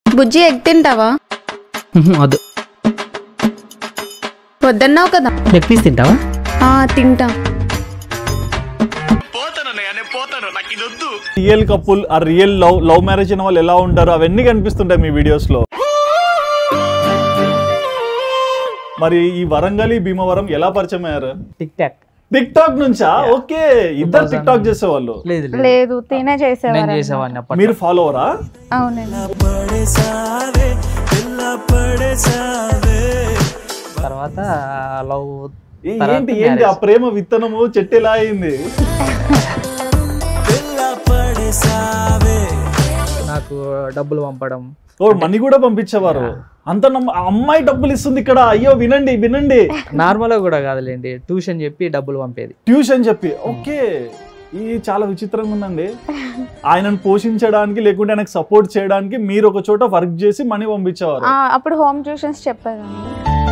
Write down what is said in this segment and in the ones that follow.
బుజ్జి egg తింటావా ఉహు, వద్దు వద్దన్నావు కదా లెగ్ పీస్ తింటావా ఆ తింటా రియల్ కపుల్ ఆ రియల్ లవ్ లవ్ మ్యారేజ్ అయిన వాళ్ళు ఎలా ఉంటారు అవన్నీ కనిపిస్తుంటాయి మీ వీడియోస్ లో మరి ఈ వరంగల్ ఈ భీమవరం ఎలా పరిచయం అయ్యారు టిక్ టాక్ టిక్ టాక్ నుంచా ఓకే ఇద్దరు టిక్ టాక్ చేసేవాళ్ళు లేదు లేదు లేదు తినే నేను చేసేవారు చేసేవాడిని అప్పట్లో మీరు ఫాలోవరా అవునండి తర్వాత లవ్ ఏంటి ఏంటి ఆ ప్రేమ విత్తనము చెట్టు ఎలా అయింది నాకు డబ్బులు పంపడం ఓ మనీ కూడా పంపించేవారు అంత నమ్మ ఆ అమ్మాయి డబ్బులు ఇస్తుంది ఇక్కడ అయ్యో వినండి వినండి నార్మల్గా కూడా కాదులేండి ట్యూషన్ చెప్పి డబ్బులు పంపేది ట్యూషన్ చెప్పి ఓకే ఇది చాలా విచిత్రంగా ఉందండి ఆయనను పోషించడానికి లేకుంటే ఆయనకు సపోర్ట్ చేయడానికి మీరు ఒక చోట వర్క్ చేసి మనీ పంపించేవారు ఆ, అప్పుడు హోమ్ ట్యూషన్స్ చెప్పేదాన్ని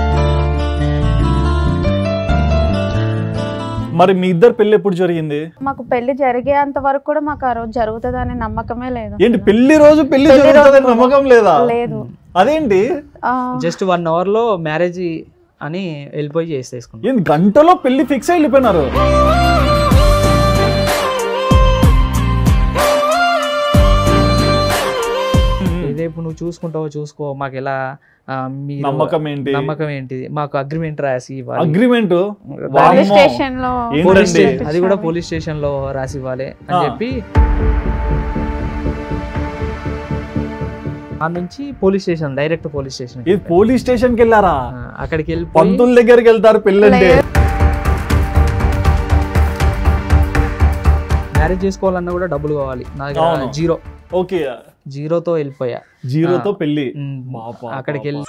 మరి మీ ఇద్దరు పెళ్లి ఎప్పుడు జరిగింది మాకు పెళ్లి జరిగేంత వరకు కూడా మాకు ఆ రోజు జరుగుతుంది అనే నమ్మకమే లేదు ఏంటి పెళ్లి రోజు పెళ్లి పెళ్లి రోజు జరుగుతుందని నమ్మకం లేదా లేదు అదేంటి ఆ, జస్ట్ వన్ అవర్ లో మ్యారేజ్ అని వెళ్ళిపోయి చేసేసుకున్నాం ఏంటి గంటలో పెళ్లి ఫిక్స్ అయి వెళ్ళిపోయినారు రేపు నువ్వు చూసుకుంటావో చూసుకో మాకు ఎలా ఆ, మీరు నమ్మకం ఏంటి నమ్మకం ఏంటి మాకు అగ్రిమెంట్ రాసి ఇవ్వాలి అగ్రిమెంట్ పోలీస్ స్టేషన్ లో పోలీస్ ఏంటండి స్టేషన్ అది కూడా పోలీస్ స్టేషన్ లో రాసి ఇవ్వాలి అని ఆ. చెప్పి ఆ నుంచి police station direct police station ఇది పోలీస్ స్టేషన్ కి వెళ్ళారా అక్కడికి వెళ్ళి పంతుల దగ్గరికి వెళ్తారు పెళ్ళంటే మ్యారేజ్ చేసుకోవాలన్నా కూడా డబ్బులు కావాలి నా దగ్గర అవును. జీరో ఓకే జీరోతో వెళ్ళిపోయా జీరోతో పెళ్లి ఉమ్, పాప, అక్కడికి వెళ్ళి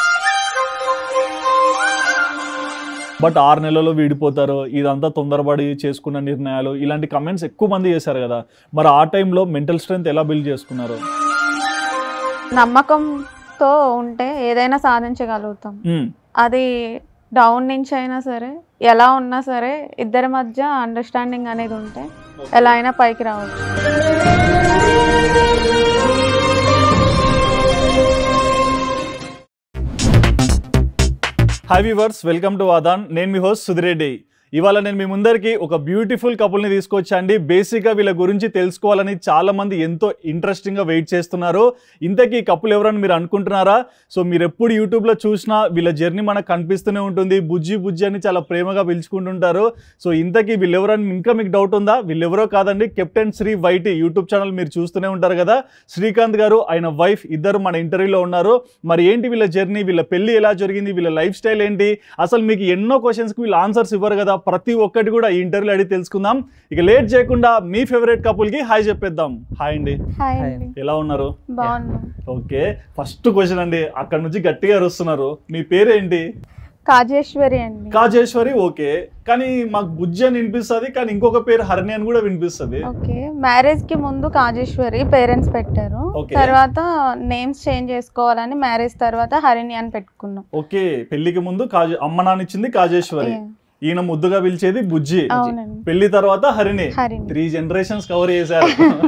బట్ ఆరు నెలల్లో వీడిపోతారు ఇదంతా తొందరపడి చేసుకున్న నిర్ణయాలు ఇలాంటి కమెంట్స్ ఎక్కువ మంది చేశారు కదా మరి ఆ టైంలో మెంటల్ స్ట్రెంత్ ఎలా బిల్డ్ చేసుకున్నారు నమ్మకంతో ఉంటే ఏదైనా సాధించగలుగుతాం ఉమ్, అది డౌన్ నుంచి అయినా సరే ఎలా ఉన్నా సరే ఇద్దరి మధ్య అండర్స్టాండింగ్ అనేది ఉంటే ఎలా అయినా పైకి రావచ్చు హాయ్ వ్యూవర్స్ వెల్కమ్ టు వాదాన్ నేను మీ హోస్ట్ సుధిరెడ్డి ఇవాళ నేను మీ ముందరికి ఒక బ్యూటిఫుల్ కపుల్ని తీసుకొచ్చండి బేసిక్గా వీళ్ళ గురించి తెలుసుకోవాలని చాలా మంది ఎంతో ఇంట్రెస్టింగ్గా వెయిట్ చేస్తున్నారు ఇంతకీ ఈ కపుల్ ఎవరని మీరు అనుకుంటున్నారా సో మీరు ఎప్పుడు యూట్యూబ్లో చూసినా వీళ్ళ జర్నీ మనకు కనిపిస్తూనే ఉంటుంది బుజ్జి బుజ్జి అని చాలా ప్రేమగా పిలుచుకుంటుంటారు సో ఇంతకీ వీళ్ళెవరని ఇంకా మీకు డౌట్ ఉందా వీళ్ళెవరో కాదండి captain Sri YT YouTube channel మీరు చూస్తూనే ఉంటారు కదా శ్రీకాంత్ గారు ఆయన వైఫ్ ఇద్దరు మన ఇంటర్వ్యూలో ఉన్నారు మరి ఏంటి వీళ్ళ జర్నీ వీళ్ళ పెళ్లి ఎలా జరిగింది వీళ్ళ లైఫ్ స్టైల్ ఏంటి అసలు మీకు ఎన్నో క్వశ్చన్స్కి వీళ్ళు ఆన్సర్స్ ఇవ్వరు కదా ప్రతి ఒక్కటి కూడా ఈ ఇంటర్వ్యూలో అడిగి తెలుసుకుందాం ఇక లేట్ చేయకుండా మీ ఫేవరెట్ కపుల్కి హాయ్ చెప్పేద్దాం హాయ్ అండి హాయ్ Hi. అండి ఎలా ఉన్నారు బాగున్నాం ఓకే ఫస్ట్ క్వశ్చన్ అండి అక్కడ నుంచి గట్టిగా అరుస్తున్నారు మీ పేరేంటి కాజేశ్వరి అండి కాజేశ్వరి ఓకే కానీ మాకు బుజ్జి అని వినిపిస్తుంది కానీ ఇంకొక పేరు హరిణి అని కూడా వినిపిస్తుంది ఓకే మ్యారేజ్ కి ముందు కాజేశ్వరి పేరెంట్స్ పెట్టారు Okay. తర్వాత నేమ్స్ చేంజ్ చేసుకోవాలని మ్యారేజ్ తర్వాత హరిణి అని పెట్టుకున్నాం ఓకే పెళ్లికి ముందు కాజే అమ్మ నాన్న ఇచ్చింది కాజేశ్వరి Yeah. ఈయన ముద్దుగా పిలిచేది బుజ్జి అవునండి పెళ్లి తర్వాత Harini Harini three generations cover చేశారు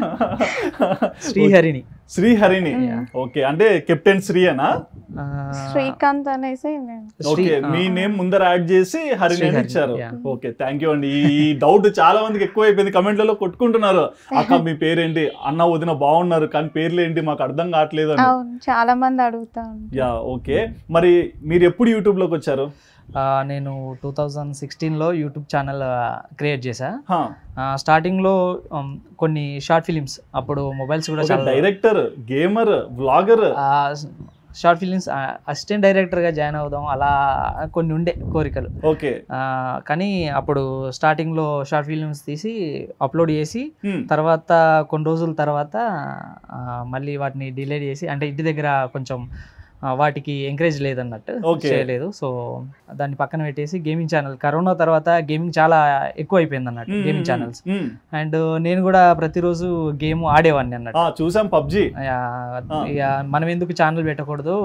శ్రీహరిని శ్రీ హరిణి Yeah. ఓకే అంటే కెప్టెన్ శ్రీ అనా ఆ, శ్రీకాంత్ అనేసి నేను శ్రీ- ఓకే ఆ, మీ నేమ్ ముందర యాడ్ చేసి హరిణి అని శ్రీహరిణి, ఇచ్చారు yeah. ఓకే థ్యాంక్ యూ అండి ఈ డౌట్ చాలా మందికి ఎక్కువ అయిపోయింది కమెంట్లలో కొట్టుకుంటున్నారు అక్క మీ పేరేంటి అన్న వదిన బాగున్నారు కానీ పేర్లు ఏంటి మాకు అర్థం కావట్లేదు అని అవును చాలా మంది అడుగుతా ఉంటారు. యా ఓకే మరి మీరు ఎప్పుడు యూట్యూబ్ లోకి వచ్చారు ఆ, నేను టూ థౌజండ్ సిక్స్టీన్లో యూట్యూబ్ ఛానల్ క్రియేట్ చేశా హా, ఆ, స్టార్టింగ్లో ఉమ్, కొన్ని షార్ట్ ఫిలిమ్స్ అప్పుడు మొబైల్స్ కూడా ఒక చాలా డైరెక్టర్ గేమర్ వ్లాగర్ ఆ, షార్ట్ ఫిలిమ్స్ అసిస్టెంట్ డైరెక్టర్గా జాయిన్ అవుదాం అలా కొన్ని ఉండే కోరికలు ఓకే ఆ, కానీ అప్పుడు స్టార్టింగ్లో షార్ట్ ఫిలిమ్స్ తీసి అప్లోడ్ చేసి హ్మ్, తర్వాత కొన్ని రోజుల తర్వాత ఆ, మళ్ళీ వాటిని డిలీట్ చేసి అంటే ఇంటి దగ్గర కొంచెం ఆ, వాటికి ఎంకరేజ్ లేదన్నట్టు Okay. చేయలేదు సో దాన్ని పక్కన పెట్టేసి గేమింగ్ ఛానల్ కరోనా తర్వాత గేమింగ్ చాలా ఎక్కువ అయిపోయింది అన్నట్టు హ్మ్, గేమింగ్ హ్మ్, ఛానల్స్ హ్మ్. అండ్ నేను కూడా ప్రతిరోజు గేమ్ ఆడేవాడిని అన్నట్టు ఆ, చూసాం పబ్జి ఇక ఆ. ఇక మనం ఎందుకు ఛానల్ పెట్టకూడదు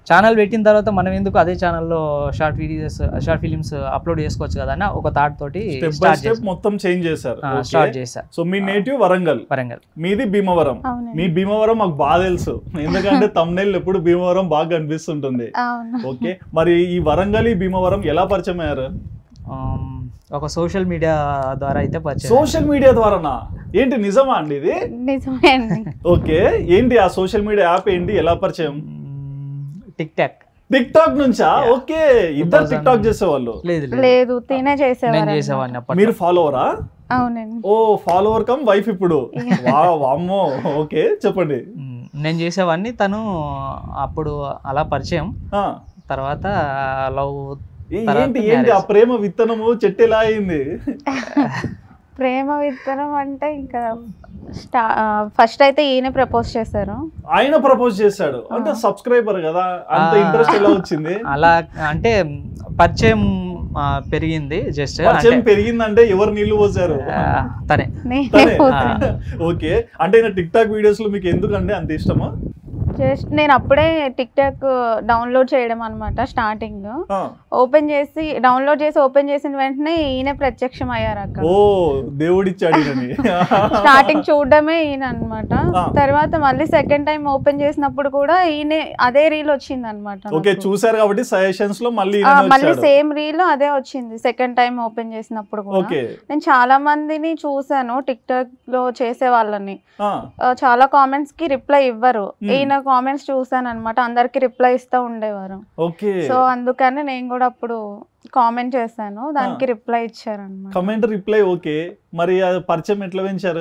ఛానల్ పెట్టిన తర్వాత మనం ఎందుకు అదే ఛానల్లో short videos short films upload చేసుకోవచ్చు కదా అని ఒక థాట్ తోటి స్టెప్ బై స్టార్ట్ స్టెప్ మొత్తం చేంజ్ చేశారు స్టార్ట్ చేశా సో మీ నేటివ్ వరంగల్ వరంగల్ మీది భీమవరం మీ అవునండి భీమవరం మాకు బాగా తెలుసు ఎందుకంటే తమ్నెల్ ఎప్పుడు భీమవరం బాగా కనిపిస్తుంటుంది అవును ఓకే మరి ఈ వరంగల్ ఈ భీమవరం ఎలా పరిచయం అయ్యారు ఆమ్, ఒక సోషల్ మీడియా ద్వారా అయితే పరిచయం సోషల్ మీడియా ద్వారానా ఏంటి నిజమా అండి ఇది నిజమే అండి ఓకే ఏంటి ఆ సోషల్ మీడియా యాప్ ఏంటి ఎలా పరిచయం టిక్ టాక్ టిక్ టాక్ నుంచా ఓకే ఇద్దరు 2000 టిక్ టాక్ చేసేవాళ్ళు లేదు లేదు లేదు తినే నేను చేసేవారు చేసేవాడిని అప్పట్లో మీరు ఫాలోవరా అవునండి ఓ ఫాలోవర్ కమ్ వైఫ్ ఇప్పుడు వా వామ్మో ఓకే చెప్పండి మ్, నేను చేసేవాడిని తను అప్పుడు అలా పరిచయం ఆ, తర్వాత లవ్ ఏ- తర్వాత ఏంటి ఏంటి ఆ marriage. ప్రేమ విత్తనము చెట్టు ఎలా అయింది ప్రేమ విత్తనం అంటే ఇంకా స్టా ఫస్ట్ అయితే ఈయన ప్రపోజ్ చేశారు ఆయన ప్రపోజ్ చేశాడు అంటే సబ్స్క్రైబర్ కదా అంత ఆ. ఇంట్రెస్ట్ ఎలా వచ్చింది అలా అంటే పరిచయం ఆ, పెరిగింది జస్ట్ పరిచయం పెరిగిందంటే ఎవరు నీళ్లు పోసారు తనే నేనే తనే? పోతాను ఓకే అంటే నా టిక్ టాక్ వీడియోస్ లో మీకు ఎందుకంటే అంత ఇష్టమా జస్ట్ నేను అప్పుడే టిక్ టాక్ డౌన్లోడ్ చేయడం అనమాట స్టార్టింగ్ ఆ. ఓపెన్ చేసి డౌన్లోడ్ చేసి ఓపెన్ చేసిన వెంటనే ఈయన ప్రత్యక్షం అయ్యారు అక్కడ ఓ దేవుడిచ్చాడు ఈయనని. స్టార్టింగ్ చూడడమే ఈయన అనమాట ఆ. తర్వాత మళ్ళీ సెకండ్ టైం ఓపెన్ చేసినప్పుడు కూడా ఈయన అదే రీల్ వచ్చింది అనమాట ఓకే చూసారు కాబట్టి సజెషన్స్ లో మళ్ళీ ఆ, ఈయననే మళ్ళీ వచ్చాడు. సేమ్ రీల్ అదే వచ్చింది సెకండ్ టైం ఓపెన్ చేసినప్పుడు కూడా ఓకే నేను చాలా మందిని చూసాను టిక్ టాక్ లో చేసే వాళ్ళని ఆ, ఆ, చాలా కామెంట్స్ కి రిప్లై ఇవ్వరు Hmm. ఈయన కామెంట్స్ చూసాను అనమాట అందరికి రిప్లై ఇస్తూ ఉండేవారు ఓకే సో అందుకని నేను కూడా అప్పుడు కామెంట్ చేశాను దానికి రిప్లై ఇచ్చారు అనమాట కమెంట్ రిప్లై ఓకే మరి అది పరిచయం ఎట్లా పెంచారు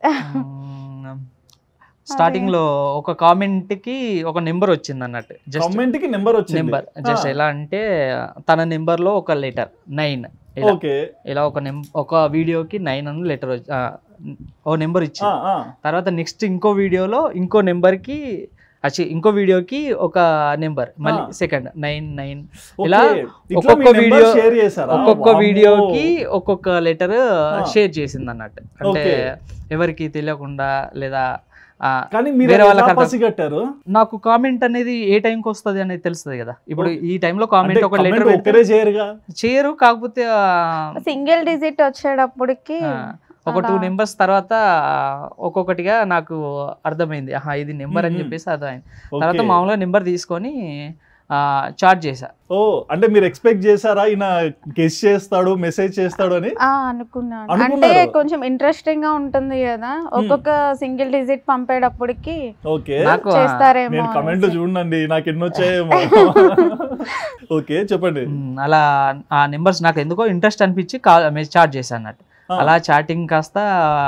స్టార్టింగ్ లో ఒక కామెంట్ కి ఒక నెంబర్ వచ్చింది అన్నట్టు జస్ట్ కమెంట్ కి నెంబర్ వచ్చింది నెంబర్ జస్ట్ ఆ, ఎలా అంటే తన నెంబర్ లో ఒక లెటర్ నైన్ ఇలా ఓకే ఇలా ఒక నెం ఒక వీడియోకి నైన్ అని లెటర్ ఓ నెంబర్ ఆ, ఇచ్చింది ఆ, తర్వాత నెక్స్ట్ ఇంకో వీడియోలో ఇంకో నెంబర్కి అచ్చి ఇంకో వీడియోకి ఒక నెంబర్ మళ్ళీ ఆ. Second nine nine okay. ఇలా ఇట్లా ఒక్కొక్క మీ నెంబర్ వీడియో షేర్ చేశారా ఒక్కొక్క వామ్మో. వీడియోకి ఒక్కొక్క లెటర్ షేర్ చేసింది అన్నట్టు అంటే ఓకే. ఎవరికి తెలియకుండా లేదా ఆ, కానీ మీరు వేరే ఎలా వాళ్ళకి అర్థం- పసిగట్టారు నాకు కామెంట్ అనేది ఏ టైంకి వస్తుంది అనేది తెలుస్తుంది కదా ఇప్పుడు ఓకే. ఈ టైంలో అంటే కామెంట్ ఒక comment లెటర్ ఒక్కరే చేయరుగా చేయరు కాకపోతే ఆ, సింగిల్ డిజిట్ వచ్చేటప్పటికి ఆ, ఒక టూ అలా. నెంబర్స్ తర్వాత ఒక్కొక్కటిగా నాకు అర్థమైంది ఆహా ఇది నెంబర్ అని మ్మ్. చెప్పేసి అర్థమైంది ఓకే. తర్వాత మామూలుగా నెంబర్ తీసుకొని చార్ట్ చేశా ఓ అంటే మీరు ఎక్స్పెక్ట్ చేశారా ఈయన గెస్ చేస్తాడు మెసేజ్ చేస్తాడు అని ఆ అనుకున్నాను అంటే అనుకున్నారు? కొంచెం ఇంట్రెస్టింగ్ గా ఉంటుంది కదా ఒక్కొక్క సింగిల్ డిజిట్ పంపేటప్పటికి ఓకే నాకు ఆ, చేస్తారేమో నేను కమెంట్ అనేసి. చూడండి నాకు ఎన్ని వచ్చాయేమో ఓకే చెప్పండి మ్, అలా ఆ నెంబర్స్ నాకు ఎందుకో ఇంట్రెస్ట్ అనిపించి కాల్ చార్ట్ చేశాను అన్నట్టు ఆ, అలా చాటింగ్ కాస్త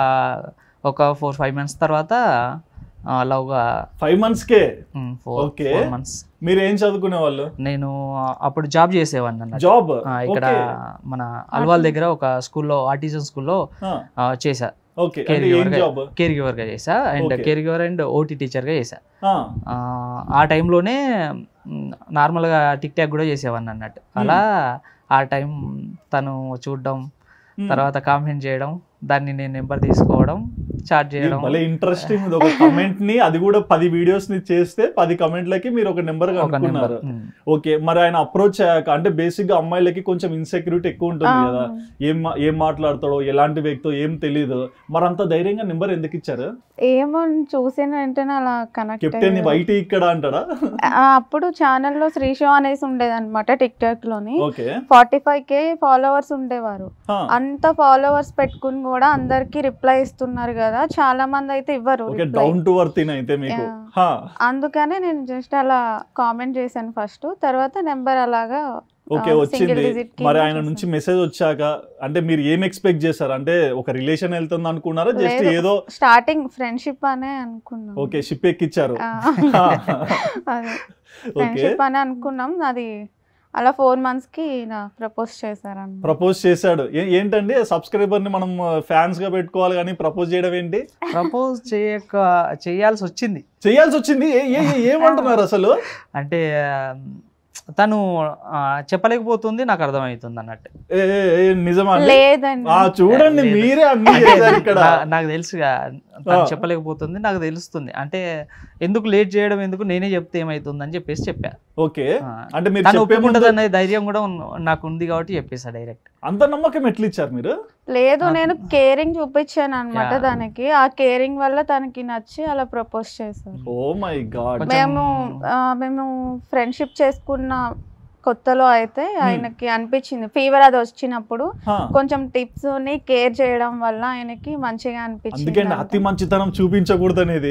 ఒక ఫోర్ ఫైవ్ మంత్స్ తర్వాత లవ్గా ఫైవ్ మంత్స్ కే ఫోర్ Okay. ఫోర్ మంత్స్ మీరు ఏం చదువుకునే వాళ్ళు నేను అప్పుడు జాబ్ చేసేవాడిని అన్నట్టు జాబ్ ఆ, ఇక్కడ మన అల్వాల్ దగ్గర ఒక స్కూల్లో ఆర్టిజన్ స్కూల్లో చేశా ఓకే కేర్ అంటే ఏం గివర్ జాబ్ కేర్ గివర్గా చేసా and Okay. Caregiver and OT టీచర్గా చేసా ఆ, ఆ టైంలోనే నార్మల్గా టిక్ టాక్ కూడా చేసేవాడిని అన్నట్టు అలా ఆ టైం తను చూడడం తర్వాత కామెంట్ చేయడం దాన్ని నేను నెంబర్ తీసుకోవడం చార్ట్ చేయడం భలే ఇంట్రెస్టింగ్ ఉంది ఒక కమెంట్ ని అది కూడా పది వీడియోస్ ని చేస్తే పది కమెంట్లకి మీరు ఒక నెంబర్ ఒక నెంబర్ కనుక్కున్నారు ఓకే మరి ఆయన అప్రోచ్ అయ్యాక అంటే బేసిక్ గా అమ్మాయిలకి కొంచెం ఇన్సెక్యూరిటీ ఎక్కువ ఉంటుంది కదా ఏం మా- ఏం మాట్లాడతాడో ఎలాంటి వ్యక్తో ఏం తెలియదు మరి అంత ధైర్యంగా నెంబర్ ఎందుకు ఇచ్చారు ఏమో చూసిన వెంటనే అలా కనెక్ట్ కెప్టెన్ వైట్ ఇక్కడ అంటాడా అప్పుడు ఛానల్లో శ్రీ షో అనేసి ఉండేదన్నమాట టిక్ టాక్ లోని okay forty five K followers ఉండేవారు ఆ, అంత ఫాలోవర్స్ పెట్టుకుని కూడా అందరికి రిప్లై ఇస్తున్నారు కదా చాలా మంది అయితే ఇవ్వరు okay reply. Down to earth అయితే మీకు Yeah. హా, అందుకనే నేను జస్ట్ అలా కామెంట్ చేశాను ఫస్ట్ తర్వాత నెంబర్ అలాగా ఓకే ఆ, వచ్చింది single digit కి మరి ఆయన చేశాను. నుంచి మెసేజ్ వచ్చాక అంటే మీరు ఏం ఎక్స్పెక్ట్ చేశారు అంటే ఒక రిలేషన్ వెళ్తుంది అనుకున్నారా జస్ట్ లేదు. ఏదో స్టార్టింగ్ ఫ్రెండ్షిప్ అనే అనుకున్నాం ఓకే షిప్ ఎక్కిచ్చారు ఆ. అదే ఓకే ఫ్రెండ్షిప్ అని అనుకున్నాం అది అలా ఫోర్ మంత్స్ కి నా ప్రపోజ్ చేశారన్నమాట ప్రపోజ్ చేశాడు ఏ- ఏంటండి సబ్స్క్రైబర్ ని మనం ఫ్యాన్స్ గా పెట్టుకోవాలి కానీ ప్రపోజ్ చేయడం ఏంటి ప్రపోజ్ చేయక చేయాల్సి వచ్చింది చేయాల్సి వచ్చింది ఏ- ఏ- ఏ- ఏమంటున్నారు అసలు అంటే తను ఆ, చెప్పలేకపోతుంది నాకు అర్థమవుతుంది అన్నట్టు ఏ, ఏ, ఏ, నిజమా అండి? లేదండి ఆ చూడండి లేదు. మీరే అన్ని చేశారు ఇక్కడ నా- నాకు తెలుసుగా తను ఆ. చెప్పలేకపోతుంది నాకు తెలుస్తుంది అంటే ఎందుకు లేట్ చేయడం ఎందుకు నేనే చెప్తే ఏమైతుంది అని చెప్పేసి చెప్పా ఓకే ఆ. అంటే మీరు తను చెప్పే ఒప్పుకుంటది ముందు అనే ధైర్యం కూడా ఉన్న- నాకు ఉంది కాబట్టి చెప్పేసా డైరెక్ట్ అంత నమ్మకం ఎట్లా ఇచ్చారు మీరు లేదు నాకు- నేను కేరింగ్ చూపించాను అనమాట Yeah. దానికి ఆ కేరింగ్ వల్ల తనకి నచ్చి అలా ప్రపోజ్ చేశారు ఓ మై గాడ్ కొంచెం- మేము ఆ, మేము ఫ్రెండ్షిప్ చేసుకున్న కొత్తలో అయితే ఆయనకి అనిపించింది ఫీవర్ అది వచ్చినప్పుడు కొంచెం టిప్స్ ని కేర్ చేయడం వల్ల ఆయనకి మంచిగా అనిపించింది అందుకే అండి అతి మంచితనం చూపించకూడదు అనేది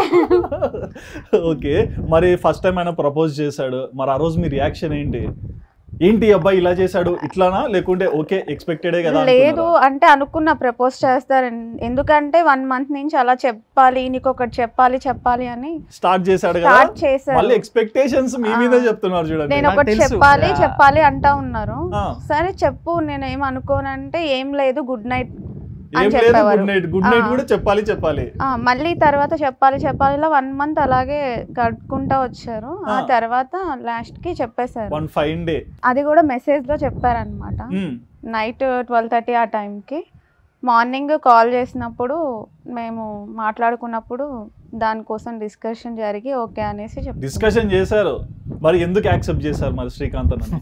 ఓకే మరి ఫస్ట్ టైం ఆయన ప్రపోజ్ చేశాడు మరి ఆ రోజు మీ రియాక్షన్ ఏంటి ఏంటి ఈ అబ్బాయి ఇలా చేశాడు ఇట్లానా లేకుంటే ఓకే ఎక్స్పెక్టెడే కదా లేదు అంటే అనుకున్న ప్రపోజ్ చేస్తారు ఎందుకంటే వన్ మంత్ నుంచి అలా చెప్పాలి నీకు ఒకటి చెప్పాలి చెప్పాలి అని స్టార్ట్ చేశాడు కదా స్టార్ట్ చేశారు మళ్ళీ ఎక్స్పెక్టేషన్స్ మీ మీదే ఆ. చెప్తున్నారు చూడండి నేను నాకు ఒకటి తెలుసు. చెప్పాలి ఆ. చెప్పాలి అంటా ఉన్నారు ఆ. సరే చెప్పు నేను ఏం అనుకోనంటే ఏం లేదు గుడ్ నైట్ ఏం అని లేదు చెప్పేవారు గుడ్ నైట్ గుడ్ నైట్ ఆ. కూడా చెప్పాలి చెప్పాలి ఆ, మళ్ళీ తర్వాత చెప్పాలి చెప్పాలి ఇలా వన్ మంత్ అలాగే గడుపుకుంటా వచ్చారు ఆ ఆ. తర్వాత లాస్ట్ కి చెప్పేశారు వన్ ఫైన్ డే అది కూడా మెసేజ్ లో చెప్పారనమాట నైట్ ట్వెల్వ్ థర్టీ ఆ టైంకి మార్నింగ్ కాల్ చేసినప్పుడు మేము మాట్లాడుకున్నప్పుడు దానికోసం డిస్కషన్ జరిగి ఓకే అనేసి చెప్పారు డిస్కషన్ చేశారు మరి ఎందుకు యాక్సెప్ట్ చేశారు మరి శ్రీకాంత్ అన్న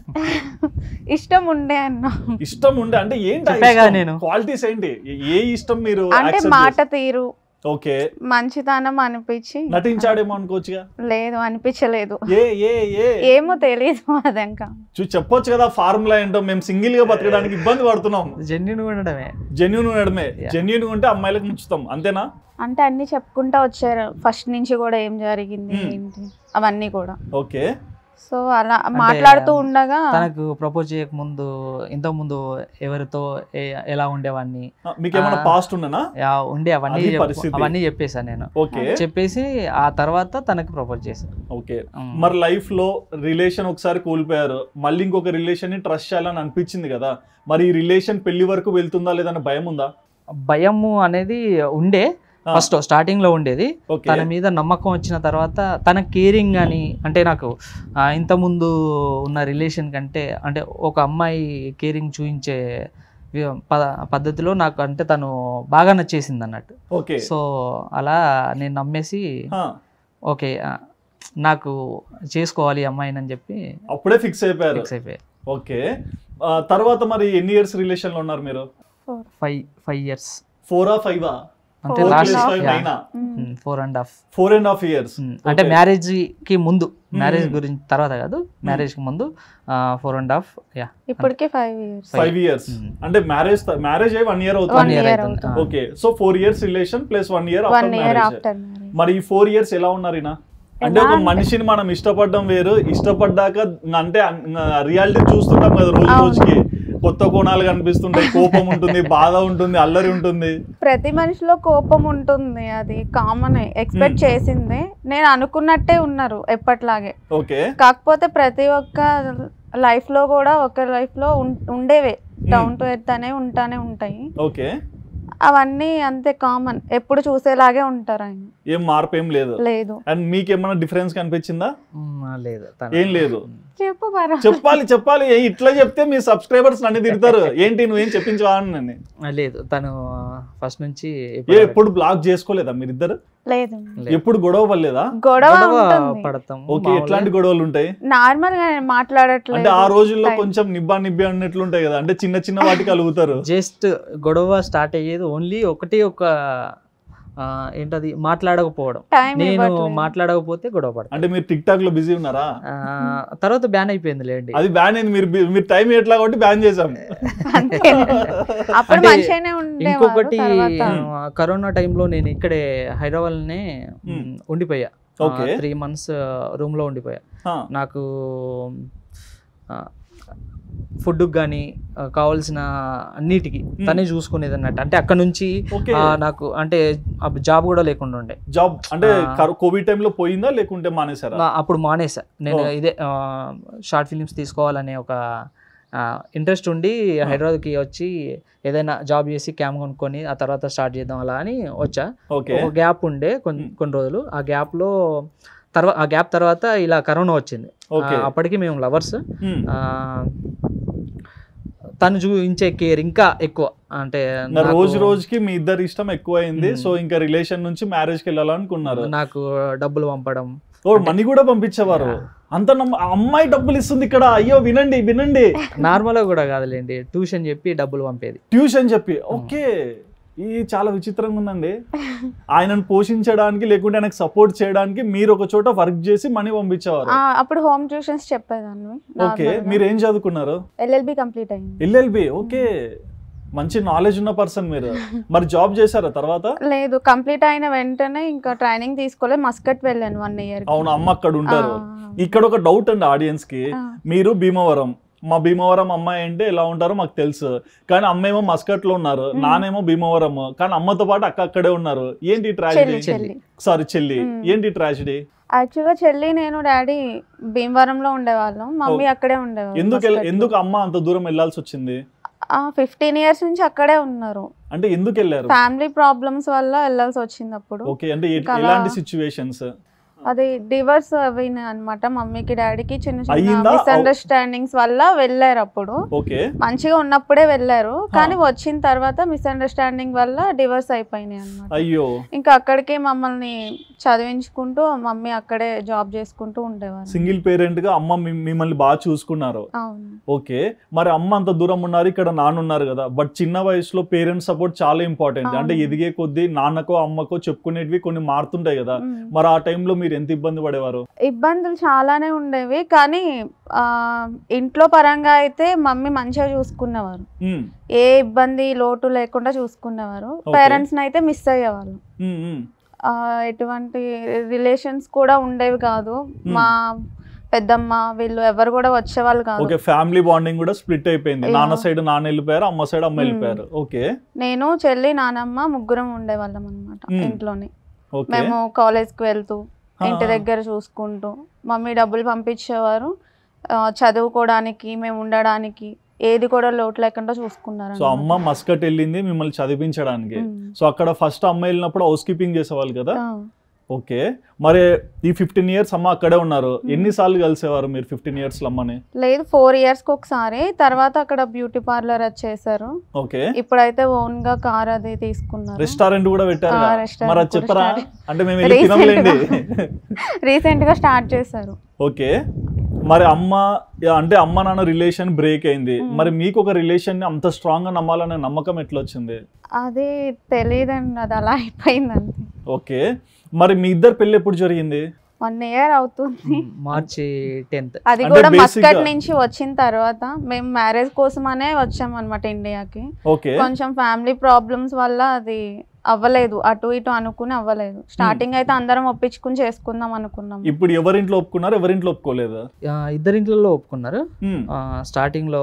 ఇష్టం ఉండే అన్న ఇష్టం ఉండే అంటే ఏంటి చెప్పాగా నేను. క్వాలిటీస్ ఏంటి ఏ ఇష్టం మీరు అంటే మాట తీరు ఓకే మంచితనం అనిపించి నటించాడేమో అనుకోవచ్చుగా లేదు అనిపించలేదు ఏ ఏ ఏ ఏమో తెలియదు అదంకా చూ చెప్పొచ్చు కదా ఫార్ములా ఏంటో మేము సింగిల్ గా బతకడానికి ఇబ్బంది పడుతున్నాం జెన్యున్ ఉండడమే జెన్యున్ ఉండడమే Yeah. జెన్యున్ ఉంటే అమ్మాయిలకు ముంచుతాం అంతేనా అంటే అన్ని చెప్పుకుంటా వచ్చారు ఫస్ట్ నుంచి కూడా ఏం జరిగింది Hmm. ఏంటి అవన్నీ కూడా ఓకే సో అలా మాట్లాడుతూ ఉండగా తనకు ప్రపోజ్ చేయక ముందు ఇంత ముందు ఎవరితో ఏ- ఎలా ఉండేవాడిని మీకు ఏమైనా ఆ. పాస్ట్ ఉండనా యా, ఉండే అవన్నీ అది చెప్పు- పరిస్థితి. అవన్నీ చెప్పేసా నేను ఓకే చెప్పేసి ఆ తర్వాత తనకి ప్రపోజ్ చేశాను ఓకే మరి లైఫ్ లో రిలేషన్ ఒకసారి కోల్పోయారు మళ్ళీ ఇంకొక రిలేషన్ ని ట్రస్ట్ చేయాలని అనిపించింది కదా మరి ఈ రిలేషన్ పెళ్లి వరకు వెళ్తుందా లేదన్న భయం ఉందా భయము అనేది ఉండే ఆ, ఫస్ట్ స్టార్టింగ్ లో ఉండేది ఓకే తన మీద నమ్మకం వచ్చిన తర్వాత తన కేరింగ్ అని అంటే నాకు ఆ, ఇంతకుముందు ఉన్న రిలేషన్ కంటే అంటే ఒక అమ్మాయి కేరింగ్ చూపించే వి- ప- పద్ధతిలో నాకు అంటే తను బాగా నచ్చేసింది అన్నట్టు ఓకే సో అలా నేను నమ్మేసి ఆ, ఓకే ఆ, నాకు చేసుకోవాలి ఈ అమ్మాయిని అని చెప్పి అప్పుడే ఫిక్స్ అయిపోయారు ఫిక్స్ అయిపోయాయి ఓకే ఆ, తర్వాత మరి ఎన్ని ఇయర్స్ రిలేషన్ లో ఉన్నారు మీరు ఫైవ్ ఫైవ్ ఇయర్స్ ఫోరా ఫైవ్ అంటే Four లాస్ట్ plus ఫైవ్ నైనా four and half four and half years అంటే Okay. మ్యారేజ్ కి ముందు మ్యారేజ్ Hmm. గురించి తర్వాత కాదు మ్యారేజ్ కి ముందు ఫోర్ అండ్ హాఫ్ యా ఇప్పటికే five years five years Hmm. అంటే మ్యారేజ్ మ్యారేజ్ అయ్యి వన్ ఇయర్ One అవుతుంది year ఇయర్ అవుతుంది. అవుతుంది okay so four years relation plus one year one after year marriage after marriage మరి ఈ ఫోర్ ఇయర్స్ ఎలా ఉన్నారు ఈయన అంటే ఒక ఎలా అంటే- మనిషిని మనం ఇష్టపడడం వేరు ఇష్టపడ్డాక అంటే రియాలిటీ చూస్తుంటాం కదా రోజు అవును. రోజుకి కొత్త కోణాలు కనిపిస్తుంటాయి కోపం ఉంటుంది బాధ ఉంటుంది అల్లరి ఉంటుంది ప్రతి మనిషిలో కోపం ఉంటుంది అది కామన్ ఎక్స్పెక్ట్ Hmm. చేసిందే నేను అనుకున్నట్టే ఉన్నారు ఎప్పట్లాగే ఓకే కాకపోతే ప్రతి ఒక్క లైఫ్ లో కూడా ఒక లైఫ్ లో ఉం- ఉండేవే డౌన్ టు ఎర్త్ అనేవి ఉంటానే ఉంటాయి ఓకే అవన్నీ అంతే కామన్ ఎప్పుడు చూసేలాగే ఉంటారు ఆయన ఏం మార్పు ఏం లేదు లేదు అండ్ మీకు ఏమైనా డిఫరెన్స్ కనిపించిందా లేదు తను- ఏం లేదు చెప్పు పరా చెప్పాలి చెప్పాలి ఏ ఇట్లా చెప్తే మీ సబ్స్క్రైబర్స్ నన్ను తిడతారు ఏంటి నువ్వేం చెప్పించవా అని నన్ను. ఆ, లేదు తను ఫస్ట్ నుంచి ఏ ఎప్పుడు ఎప్పుడు బ్లాక్ చేసుకోలేదా మీరిద్దరు లేదు లేదు. ఎప్పుడు గొడవ పడలేదా గొడవ గొడవ ఉంటుంది పడతాం ఓకే ఎట్లాంటి గొడవలు ఉంటాయి నార్మల్ గా నేను మాట్లాడట్లేదు అంటే ఆ రోజుల్లో Time. కొంచెం నిబ్బా నిబ్బి అన్నట్లు ఉంటాయి కదా అంటే చిన్న చిన్న వాటికి అలుగుతారు జస్ట్ గొడవ స్టార్ట్ అయ్యేది ఓన్లీ ఒకటి ఒక ఆ, ఏంటది మాట్లాడకపోవడం టైం నేను ఇవ్వట్లేదు. మాట్లాడకపోతే గొడవ పడతాను అంటే మీరు టిక్ టాక్ లో బిజీ ఉన్నారా ఆ, తర్వాత బ్యాన్ అయిపోయింది లేండి అది బ్యాన్ అయింది మీరు బి- మీరు టైం ఎట్లా కాబట్టి బ్యాన్ చేసాం అంతే అప్పుడు అంటే మంచిగానే ఉండేవారు ఇంకొకటి తర్వాత ఆ, కరోనా టైంలో నేను ఇక్కడే హైదరాబాద్లోనే Hmm. మ్, ఉండిపోయా Okay. త్రీ మంత్స్ రూమ్ లో ఉండిపోయా ఆ, నాకు ఫుడ్ కానీ కావాల్సిన అన్నిటికి తనే చూసుకునేది అన్నట్టు అంటే అక్కడ నుంచి ఓకే ఆ, నాకు అంటే జాబ్ కూడా లేకుండా ఉండే జాబ్ అంటే ఆ. కోవిడ్ టైంలో పోయిందా లేకుంటే మానేసారా నా- అప్పుడు మానేసా నేను ఓ. ఇదే షార్ట్ ఫిలిమ్స్ తీసుకోవాలనే ఒక ఇంట్రెస్ట్ ఉండి హైదరాబాద్కి వచ్చి ఏదైనా జాబ్ చేసి క్యామ్ కొనుక్కొని ఆ తర్వాత స్టార్ట్ చేద్దాం అలా అని వచ్చా ఓకే ఒక గ్యాప్ ఉండే కొన్ని Hmm. కొన్ని రోజులు ఆ గ్యాప్లో తర్వాత ఆ గ్యాప్ తర్వాత ఇలా కరోనా వచ్చింది ఓకే ఆ, అప్పటికి మేము లవర్స్ ఉమ్. తను చూపించే కేర్ ఇంకా ఎక్కువ అంటే నా నాకు- రోజు రోజుకి మీ ఇద్దరి ఇష్టం ఎక్కువైంది ఉమ్. సో ఇంకా రిలేషన్ నుంచి మ్యారేజ్ కి వెళ్ళాలనుకున్నారు నాకు డబ్బులు పంపడం ఓ మనీ కూడా పంపించేవారు అంత నమ్మ ఆ అమ్మాయి డబ్బులు ఇస్తుంది ఇక్కడ అయ్యో వినండి వినండి నార్మల్గా కూడా కాదులేండి ట్యూషన్ చెప్పి డబ్బులు పంపేది ట్యూషన్ చెప్పి ఓకే ఇది చాలా విచిత్రంగా ఉందండి ఆయనను పోషించడానికి లేకుంటే ఆయనకు సపోర్ట్ చేయడానికి మీరు ఒక చోట వర్క్ చేసి మనీ పంపించేవారు ఆ, అప్పుడు హోమ్ ట్యూషన్స్ చెప్పేదాన్ని ఓకే మీరు ఏం చదువుకున్నారు ఎల్ఎల్బి కంప్లీట్ అయింది ఎల్ఎల్బి ఓకే మంచి నాలెడ్జ్ ఉన్న పర్సన్ మీరు మరి జాబ్ చేశారా తర్వాత లేదు కంప్లీట్ అయిన వెంటనే ఇంకా ట్రైనింగ్ తీసుకోలేదు మస్కట్ వెళ్ళాను వన్ ఇయర్ అవును అమ్మ అక్కడ ఉంటారు ఇక్కడ ఒక డౌట్ అండి ఆడియన్స్ కి మీరు భీమవరం మా భీమవరం అమ్మాయి అంటే ఎలా ఉంటారో మాకు తెలుసు కానీ అమ్మ ఏమో మస్కట్ లో ఉన్నారు మ్మ్. నానేమో భీమవరం కానీ అమ్మతో పాటు అక్క అక్కడే ఉన్నారు ఏంటి చెల్లి ట్రాజడీ చెల్లి సారీ చెల్లి మ్మ్. ఏంటి ట్రాజడీ యాక్చువల్గా చెల్లి నేను డాడీ భీమవరంలో ఉండేవాళ్ళం మమ్మీ అక్కడే ఉండేవాళ్ళు ఎందుకు ఎల్- ఎందుకు అమ్మ అంత దూరం వెళ్ళాల్సి వచ్చింది ఫిఫ్టీన్ ఇయర్స్ నుంచి అక్కడే ఉన్నారు అంటే ఎందుకు వెళ్ళారు ఫ్యామిలీ ప్రాబ్లమ్స్ వల్ల వెళ్ళాల్సి వచ్చింది అప్పుడు ఓకే అంటే ఎ- ఇంకా అలా- ఎలాంటి సిచ్యువేషన్స్ అది డివర్స్ అయినాయి అనమాట మమ్మీకి డాడీకి చిన్న చిన్న అయ్యిందా? మిస్అండర్స్టాండింగ్స్ వల్ల వెళ్ళారు అప్పుడు ఓకే మంచిగా ఉన్నప్పుడే వెళ్ళారు కానీ వచ్చిన తర్వాత మిస్అండర్స్టాండింగ్ వల్ల డివర్స్ అయిపోయినాయి అనమాట అయ్యో ఇంకా అక్కడికి మమ్మల్ని చదివించుకుంటూ మమ్మీ అక్కడే జాబ్ చేసుకుంటూ ఉండేవారు సింగిల్ పేరెంట్ గా అమ్మ మీ- మిమ్మల్ని బాగా చూసుకున్నారు అవును ఓకే మరి అమ్మ అంత దూరం ఉన్నారు ఇక్కడ నాన్న ఉన్నారు కదా బట్ చిన్న వయసులో పేరెంట్స్ సపోర్ట్ చాలా ఇంపార్టెంట్ అంటే అవును. ఎదిగే కొద్దీ నాన్నకో అమ్మకో చెప్పుకునేటివి కొన్ని మారుతుంటాయి కదా ఉమ్. మరి ఆ టైంలో మీరు ఎంత ఇబ్బంది పడేవారు ఇబ్బందులు చాలానే ఉండేవి కానీ ఆ, ఇంట్లో పరంగా అయితే మమ్మీ మంచిగా చూసుకునేవారు ఉమ్, ఏ ఇబ్బంది లోటు లేకుండా చూసుకునేవారు Okay. పేరెంట్స్ అయితే మిస్ అయ్యేవాళ్ళు ఉమ్, ఉమ్. ఆ, ఎటువంటి రిలేషన్స్ కూడా ఉండేవి కాదు మా పెద్దమ్మ వీళ్ళు ఎవరు కూడా వచ్చేవాళ్ళు కాదు ఓకే ఫ్యామిలీ బాండింగ్ కూడా స్ప్లిట్ అయిపోయింది Yeah. నాన్న సైడ్ నాన్న వెళ్ళిపోయారు అమ్మ సైడ్ అమ్మ Hmm. వెళ్ళిపోయారు ఓకే నేను చెల్లి నానమ్మ ముగ్గురం ఉండేవాళ్ళం అనమాట Hmm. ఇంట్లోనే ఓకే మేము కాలేజ్కి వెళ్తూ ఆ, ఇంటి ఆ. దగ్గర చూసుకుంటూ మమ్మీ డబ్బులు పంపించేవారు ఆ, చదువుకోవడానికి మేము ఉండడానికి ఏది కూడా లోటు లేకుండా చూసుకున్నారు సో అమ్మ మస్కట్ వెళ్ళింది మిమ్మల్ని చదివించడానికి ఉమ్. సో అక్కడ ఫస్ట్ అమ్మ వెళ్ళినప్పుడు హౌస్ కీపింగ్ చేసేవాళ్ళు కదా ఆ. ఓకే మరి ఈ ఫిఫ్టీన్ ఇయర్స్ అమ్మ అక్కడే ఉన్నారు Hmm. ఎన్నిసార్లు కలిసేవారు మీరు ఫిఫ్టీన్ ఇయర్స్ అమ్మని లేదు ఫోర్ ఇయర్స్ కి ఒకసారి తర్వాత అక్కడ బ్యూటీ పార్లర్ అది చేశారు ఓకే ఇప్పుడైతే ఓన్ గా కార్ అది తీసుకున్నారు రెస్టారెంట్ కూడా పెట్టారు ఆ, కదా? restaurant మరి అది కూడా చెప్పరా start. అంటే మేము వెళ్ళి Recent తినలేండి రీసెంట్ గా స్టార్ట్ చేశారు ఓకే మరి అమ్మ యా, అంటే అమ్మ నాన్న రిలేషన్ బ్రేక్ అయింది Hmm. మరి మీకు ఒక రిలేషన్ ని అంత స్ట్రాంగ్ గా నమ్మాలనే నమ్మకం ఎట్లా వచ్చింది అది తెలియదండి అది అలా అయిపోయింది అంతే ఓకే మరి మీ ఇద్దరు పెళ్లి ఎప్పుడు జరిగింది వన్ ఇయర్ అవుతుంది మార్చి టెన్త్ అది అంటే కూడా basic మస్కట్ గా- నుంచి వచ్చిన తర్వాత మేము మ్యారేజ్ కోసమనే వచ్చాం అనమాట ఇండియాకి ఓకే కొంచెం ఫ్యామిలీ ప్రాబ్లమ్స్ వల్ల అది అవ్వలేదు అటు ఇటు అనుకుని అవ్వలేదు స్టార్టింగ్ అయితే అందరం ఒప్పించుకుని చేసుకుందాం అనుకున్నాం ఇప్పుడు ఎవరింట్లో ఒప్పుకున్నారు ఎవరింట్లో ఒప్పుకోలేదు ఇద్దరింట్లలో ఒప్పుకున్నారు Hmm. ఆ, స్టార్టింగ్లో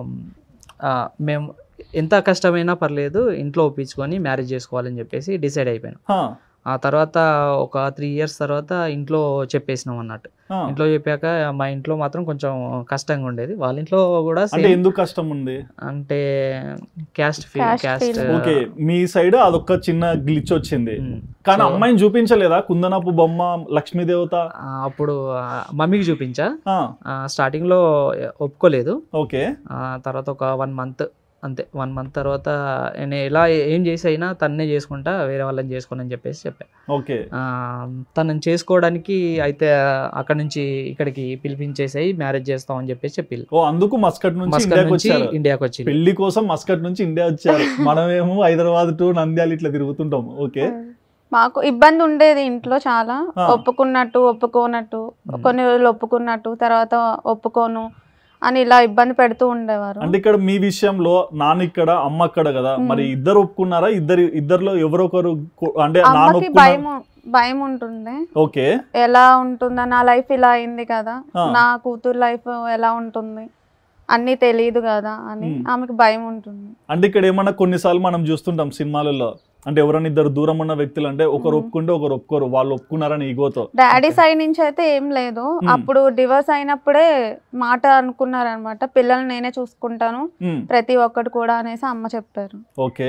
ఆ, మేము ఎంత కష్టమైనా పర్లేదు ఇంట్లో ఒప్పించుకొని మ్యారేజ్ చేసుకోవాలని చెప్పేసి డిసైడ్ అయిపోయాను హా, ఆ తర్వాత ఒక త్రీ ఇయర్స్ తర్వాత ఇంట్లో చెప్పేసినాం అన్నట్టు హా. ఇంట్లో చెప్పాక మా ఇంట్లో మాత్రం కొంచెం కష్టంగా ఉండేది వాళ్ళ ఇంట్లో కూడా అంటే same. ఎందుకు కష్టం ఉంది అంటే caste feel Caste caste feeling. Okay మీ సైడ్ అదొక చిన్న గ్లిచ్ వచ్చింది కానీ So- అమ్మాయిని చూపించలేదా కుందనపు బొమ్మ లక్ష్మీదేవత అప్పుడు ఆ, మమ్మీకి చూపించా ఆ, ఆ, starting లో ఒప్పుకోలేదు ఓకే ఆ, తర్వాత ఒక వన్ మంత్ అంతే వన్ మంత్ తర్వాత నేను ఎలా ఏం చేసి అయినా తన్నే చేసుకుంటా వేరే వాళ్ళని చేసుకోను అని చెప్పేసి చెప్పా ఓకే ఆ, తనని చేసుకోవడానికి అయితే అక్కడ నుంచి ఇక్కడికి పిలిపించేసాయి మ్యారేజ్ చేస్తాం అని చెప్పేసి చెప్పి ఓ అందుకు మస్కట్ నుంచి మస్కట్ ఇండియాకి నుంచి వచ్చారు ఇండియాకి వచ్చి పెళ్లి కోసం మస్కట్ నుంచి ఇండియా వచ్చారు మనమేమో హైదరాబాద్ టు నంద్యాల ఇట్లా తిరుగుతుంటాం ఓకే మాకు ఇబ్బంది ఉండేది ఇంట్లో చాలా ఆ. ఒప్పుకున్నట్టు ఒప్పుకోనట్టు Hmm. కొన్ని రోజులు ఒప్పుకున్నట్టు తర్వాత ఒప్పుకోను అని ఇలా ఇబ్బంది పెడుతూ ఉండేవారు అంటే ఇక్కడ మీ విషయంలో నాన్న ఇక్కడ అమ్మ అక్కడ కదా మ్మ్. మరి ఇద్దరు ఒప్పుకున్నారా ఇద్దరు ఇద్దరిలో ఎవరొకరు కొ- అంటే నాన్న అమ్మకి ఒప్పుకున్నారు భయం భయం ఉంటుండే ఓకే ఎలా ఉంటుందా నా లైఫ్ ఇలా అయింది కదా ఆ. నా కూతురు లైఫ్ ఎలా ఉంటుంది అన్నీ తెలియదు కదా అని Hmm. ఆమెకి భయం ఉంటుంది అంటే ఇక్కడ ఏమన్నా కొన్నిసార్లు మనం చూస్తుంటాం సినిమాలలో అంటే ఎవరైనా ఇద్దరు దూరం ఉన్న వ్యక్తులు అంటే ఒకరు మ్మ్. ఒప్పుకుంటే ఒకరు ఒప్పుకోరు వాళ్ళు ఒప్పుకున్నారని ఈగోతో డాడీ సైడ్ నుంచి అయితే ఏం లేదు Hmm. అప్పుడు డివోర్స్ అయినప్పుడే మాట అనుకున్నారనమాట పిల్లల్ని నేనే చూసుకుంటాను మ్మ్. ప్రతి ఒక్కటి కూడా అనేసి అమ్మ చెప్పారు ఓకే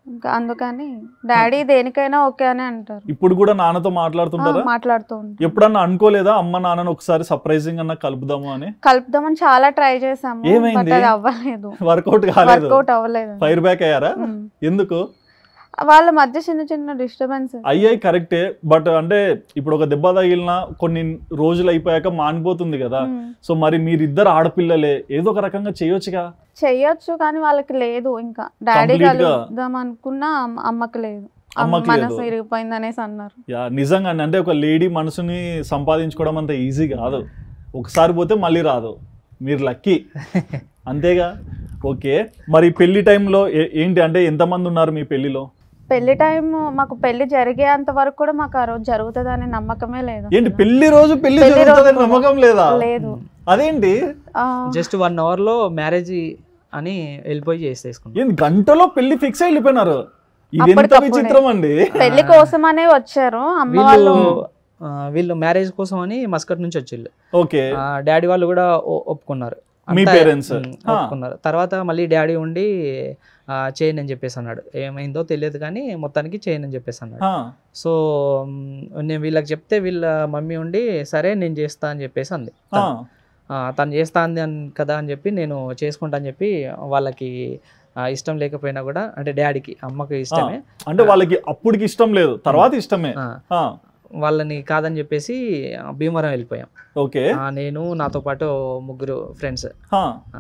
ఇంకా అందుకని డాడీ దేనికైనా ఓకే అని అంటారు ఇప్పుడు కూడా నాన్నతో ఆ, మాట్లాడుతుంటారా మాట్లాడుతూ ఉంటారు ఎప్పుడన్నా అనుకోలేదా అమ్మ నాన్నని ఒకసారి సర్ప్రైజింగ్ అన్న కలుపుదాము అని కలుపుదామని చాలా ట్రై చేసాము ఏమైంది? బట్ అది అవ్వలేదు వర్కౌట్ కాలేదు వర్కౌట్ అవ్వలేదు ఫైర్ బ్యాక్ అయ్యారా ఉమ్. ఎందుకు వాళ్ళ మధ్య చిన్న చిన్న డిస్టర్బెన్స్ అయ్యాయి కరెక్టే బట్ అంటే ఇప్పుడు ఒక దెబ్బ తగిలిన కొన్ని రోజులు అయిపోయాక మానిపోతుంది కదా సో మరి మీరిద్దరు ఆడపిల్లలే ఏదో ఒక రకంగా చేయొచ్చుగా చెయ్యొచ్చు కానీ వాళ్ళకి లేదు ఇంకా డాడీ Complete గా? కలుద్దాం అనుకున్నా అమ్మ- అమ్మకి లేదు అమ్మ అమ్మకి మనసు లేదు. ఇరిగిపోయింది అనేసి అన్నారు యా నిజంగా అంటే ఒక లేడీ మనసుని సంపాదించుకోవడం అంత ఈజీ కాదు ఒకసారి పోతే మళ్ళీ రాదు మీరు లక్కీ అంతేగా ఓకే మరి పెళ్లి టైంలో ఏంటి అంటే ఎంతమంది ఉన్నారు మీ పెళ్లిలో పెళ్లి టైం మాకు పెళ్లి జరిగేంత వరకు కూడా మాకు ఆ రోజు జరుగుతుంది అనే నమ్మకమే లేదు ఏంటి పెళ్లి రోజు పెళ్లి పెళ్లి రోజు జరుగుతుందని నమ్మకం లేదా లేదు అదేంటి ఆ, జస్ట్ వన్ అవర్ లో మ్యారేజ్ అని వెళ్ళిపోయి చేసేసుకున్నాం ఏంటి గంటలో పెళ్లి ఫిక్స్ అయి వెళ్ళిపోయినారు ఇది ఎంత అప్పటికప్పుడే. విచిత్రం అండి పెళ్లి కోసమనే వచ్చారు అమ్మ వీళ్ళు వాళ్ళు ఆ, వీళ్ళు మ్యారేజ్ కోసం అని మస్కట్ నుంచి వచ్చిళ్ళు ఓకే డాడీ వాళ్ళు కూడా ఒ- ఒప్పుకున్నారు మీ అంతా, parents? ఉమ్, ఆ. ఒప్పుకున్నారు తర్వాత మళ్ళీ డాడీ ఉండి ఆ, చేయను అని చెప్పేసి అన్నాడు ఏమైందో తెలియదు కానీ మొత్తానికి చేయను అని చెప్పేసి అన్నాడు ఆ, సో మ్, నేను వీళ్ళకి చెప్తే వీళ్ళ మమ్మీ ఉండి సరే నేను చేస్తా అని చెప్పేసి అంది ఆ, ఆ, తను చేస్తా అంది అన్- కదా అని చెప్పి నేను చేసుకుంటా అని చెప్పి వాళ్ళకి ఆ, ఇష్టం లేకపోయినా కూడా అంటే డాడీకి అమ్మకి ఇష్టమే అంటే వాళ్ళకి అప్పటికి ఇష్టం లేదు తర్వాత ఇష్టమే ఆ, ఆ, వాళ్ళని కాదని చెప్పేసి ఆ, భీమవరం వెళ్ళిపోయాం ఓకే ఆ, నేను నాతో పాటు ముగ్గురు ఫ్రెండ్స్ ఆ,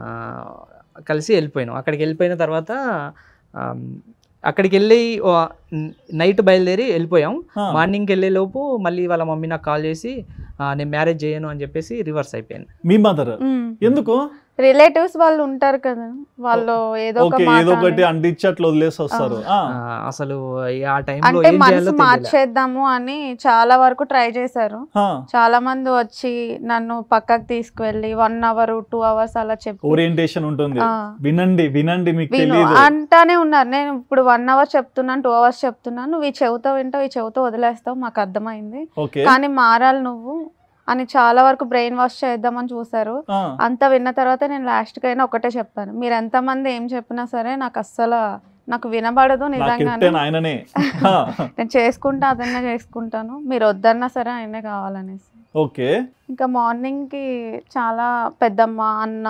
కలిసి వెళ్ళిపోయాను అక్కడికి వెళ్ళిపోయిన తర్వాత ఆమ్, అక్కడికి వెళ్ళి ఓ, న్- నైట్ బయలుదేరి వెళ్ళిపోయాం ఆ. మార్నింగ్కి వెళ్ళే లోపు మళ్ళీ వాళ్ళ మమ్మీ నాకు కాల్ చేసి ఆ, నేను మ్యారేజ్ చేయను అని చెప్పేసి రివర్స్ అయిపోయాను మీ మదర్ ఎందుకు రిలేటివ్స్ వాళ్ళు ఉంటారు కదా వాళ్ళు ఏదో ఒక ఓకే మాట ఏదో ఒకటి అని- అంటించి అట్లా వదిలేసి వస్తారు ఆ, ఆ, అసలు ఈ ఆ టైంలో అంటే ఏం మనసు చేయాలో తెలియదు మార్చేద్దాము అని చాలా వరకు ట్రై చేశారు ఆ. చాలా మంది వచ్చి నన్ను పక్కకు తీసుకువెళ్ళి వన్ అవర్ టూ అవర్స్ అలా చెప్పి ఓరియంటేషన్ ఉంటుంది ఆ, వినండి వినండి మీకు విను తెలియదు అంటానే ఉన్నారు నేను ఇప్పుడు వన్ అవర్ చెప్తున్నాను టూ అవర్స్ చెప్తున్నాను నువ్వు ఈ చెవుతో వింటావు ఈ చెవుతో వదిలేస్తావు మాకు అర్థమైంది ఓకే కానీ మారాలి నువ్వు అని చాలా వరకు బ్రెయిన్ వాష్ చేద్దామని చూసారు ఆ, అంత విన్న తర్వాత నేను లాస్ట్కి అయినా ఒకటే చెప్పాను మీరు ఎంతమంది ఏం చెప్పినా సరే నాకు అస్సలు నాకు వినబడదు నా నిజంగానే కెప్టెన్ ఆయననే ఆ, నేను చేసుకుంటా అదన్నే చేసుకుంటాను మీరు వద్దన్నా సరే ఆయనే కావాలనేసి ఓకే ఇంకా మార్నింగ్కి చాలా పెద్దమ్మ అన్న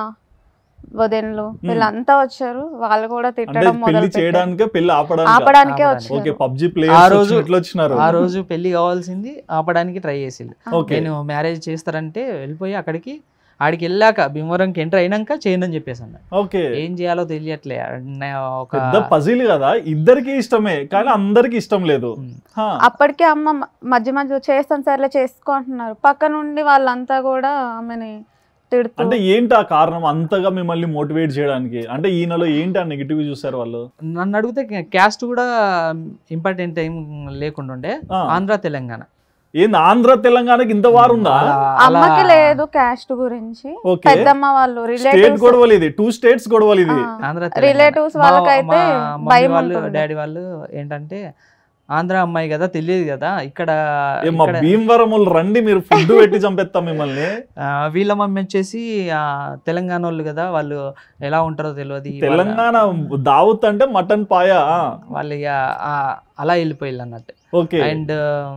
వదినలు వీళ్ళంతా వచ్చారు వాళ్ళు కూడా అంటే తిట్టడం పెళ్లి మొదలు చేయడానికే పెళ్లి ఆపడానికి ఆపడానికే ఆపడానికి. ఓకే వచ్చారు పబ్జి ఆ ప్లేయర్స్ రోజు- ఎట్లా వచ్చినారు ఆ రోజు పెళ్లి కావాల్సింది ఆపడానికి ట్రై చేసింది ఓకే నేను మ్యారేజ్ చేస్తారంటే వెళ్ళిపోయి అక్కడికి ఆడికి వెళ్ళాక భీమవరంకి ఎంటర్ అయినాక చేయను అని చెప్పేసి అన్నాడు ఓకే ఏం చేయాలో తెలియట్లే నే- ఒక పెద్ద పజిల్ కదా ఇద్దరికి ఇష్టమే కానీ అందరికి ఇష్టం లేదు ఉమ్, ఆ, అప్పటికే అమ్మ మ- మధ్య మధ్య చేస్తాను సర్లే చేసుకో అంటున్నారు పక్క నుండి వాళ్ళంతా కూడా ఆమెని తిడుతూ అంటే ఏంటి ఆ కారణం అంతగా మిమ్మల్ని మోటివేట్ చేయడానికి అంటే ఈయనలో ఏంటి ఆ నెగిటివ్ చూసారు వాళ్ళు నన్ను అడిగితే క్యాస్ట్ కూడా ఇంపార్టెంట్ ఏం లేకుండా ఉండే ఆ, ఆంధ్ర తెలంగాణ ఏంది ఆంధ్ర తెలంగాణకి ఇంత వారు ఉందా అలా- అలా- అమ్మకి లేదు క్యాస్ట్ గురించి ఓకే పెద్దమ్మ వాళ్ళు స్టేట్ రిలేటివ్స్ గొడవలు ఇది టూ స్టేట్స్ గొడవలు ఇది ఆంధ్ర Relatives తెలంగాణ. మా- వాళ్ళకైతే మా మమ్మీ భయం వాళ్ళు ఉంటుంది. డాడీ వాళ్ళు ఏంటంటే ఆంధ్ర అమ్మాయి కదా తెలియదు కదా ఇక్కడ ఏ మా ఇక్కడ- భీమవరం వాళ్ళు రండి మీరు ఫుడ్ పెట్టి చంపేస్తాం మిమ్మల్ని ఆ, వీళ్ళ మమ్మీ వచ్చేసి ఆ, తెలంగాణ వాళ్ళు కదా వాళ్ళు ఎలా ఉంటారో తెలియదు వాళ్ళ- తెలంగాణ దావత్ అంటే మటన్ పాయ ఆ, వాళ్ళు ఇక ఆ, అలా వెళ్ళిపోయిల్లు అన్నట్టు ఓకే అండ్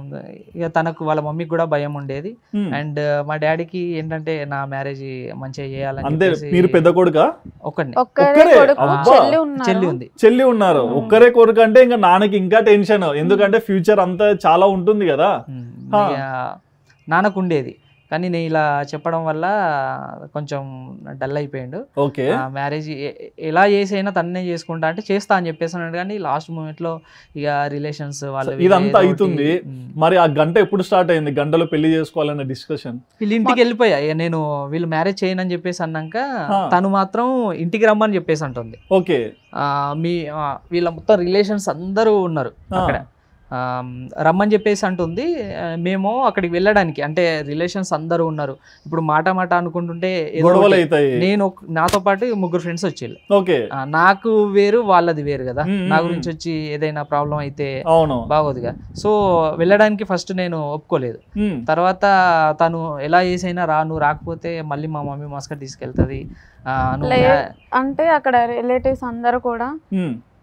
ఇక తనకు వాళ్ళ మమ్మీకి కూడా భయం ఉండేది హ్మ్. అండ్ మా డాడీకి ఏంటంటే నా మ్యారేజ్ మంచిగా చేయాలని అంతే చెప్పేసి మీరు పెద్ద కొడుక ఒక్కడిని ఒక్కరే ఒక్కరే? కొడుకు అబ్బా. చెల్లి చెల్లి ఉన్నారు ఉంది చెల్లి ఉన్నారు మ్మ్. ఒక్కరే కొడుకు అంటే ఇంకా నాన్నకి ఇంకా టెన్షన్ ఎందుకంటే ఫ్యూచర్ అంతా చాలా ఉంటుంది కదా ఉమ్, ఆ. ఇక నాన్నకు ఉండేది కానీ నేను ఇలా చెప్పడం వల్ల కొంచెం డల్ అయిపోయిండు ఓకే మ్యారేజ్ ఎలా చేసైనా తన్నే చేసుకుంటా అంటే చేస్తా అని చెప్పేసి అన్నాడు కానీ లాస్ట్ మూమెంట్ లో ఇక రిలేషన్స్ వాళ్ళు వీళ్ళు ఇదంతా ఏదో ఒకటి, అవుతుంది. ఉమ్, మరి ఆ గంట ఎప్పుడు స్టార్ట్ అయింది గంటలో పెళ్లి చేసుకోవాలన్న డిస్కషన్ వీళ్ళు ఇంటికి వెళ్ళిపోయా ఇక నేను వీళ్ళు మ్యారేజ్ చేయనని చెప్పేసి అన్నాక ఆ. తను మాత్రం ఇంటికి రమ్మని చెప్పేసి అంటుంది ఓకే ఆ, మీ ఆ, వీళ్ళ మొత్తం రిలేషన్స్ అందరూ ఉన్నారు ఆ. అక్కడ ఆ, రమ్మని చెప్పేసి అంటుంది ఆ, మేము అక్కడికి వెళ్ళడానికి అంటే రిలేషన్స్ అందరూ ఉన్నారు ఇప్పుడు మాట మాట అనుకుంటుంటే ఏదో గొడవలు ఒకటి- అవుతాయి నేను ఒక- నాతో పాటు ముగ్గురు ఫ్రెండ్స్ వచ్చేళ్ళు ఓకే ఆ, నాకు వేరు వాళ్ళది వేరు కదా మ్మ్, నా మ్మ్. గురించి వచ్చి ఏదైనా ప్రాబ్లం అయితే అవును బాగోదుగా సో వెళ్ళడానికి ఫస్ట్ నేను ఒప్పుకోలేదు మ్మ్. తర్వాత తను ఎలా చేసైనా రా నువ్వు రాకపోతే మళ్ళీ మా మమ్మీ మస్కట్ తీసుకెళ్తుంది ఆ, నువ్వు లే- మ్యా- అంటే అక్కడ రిలేటివ్స్ అందరూ కూడా మ్మ్.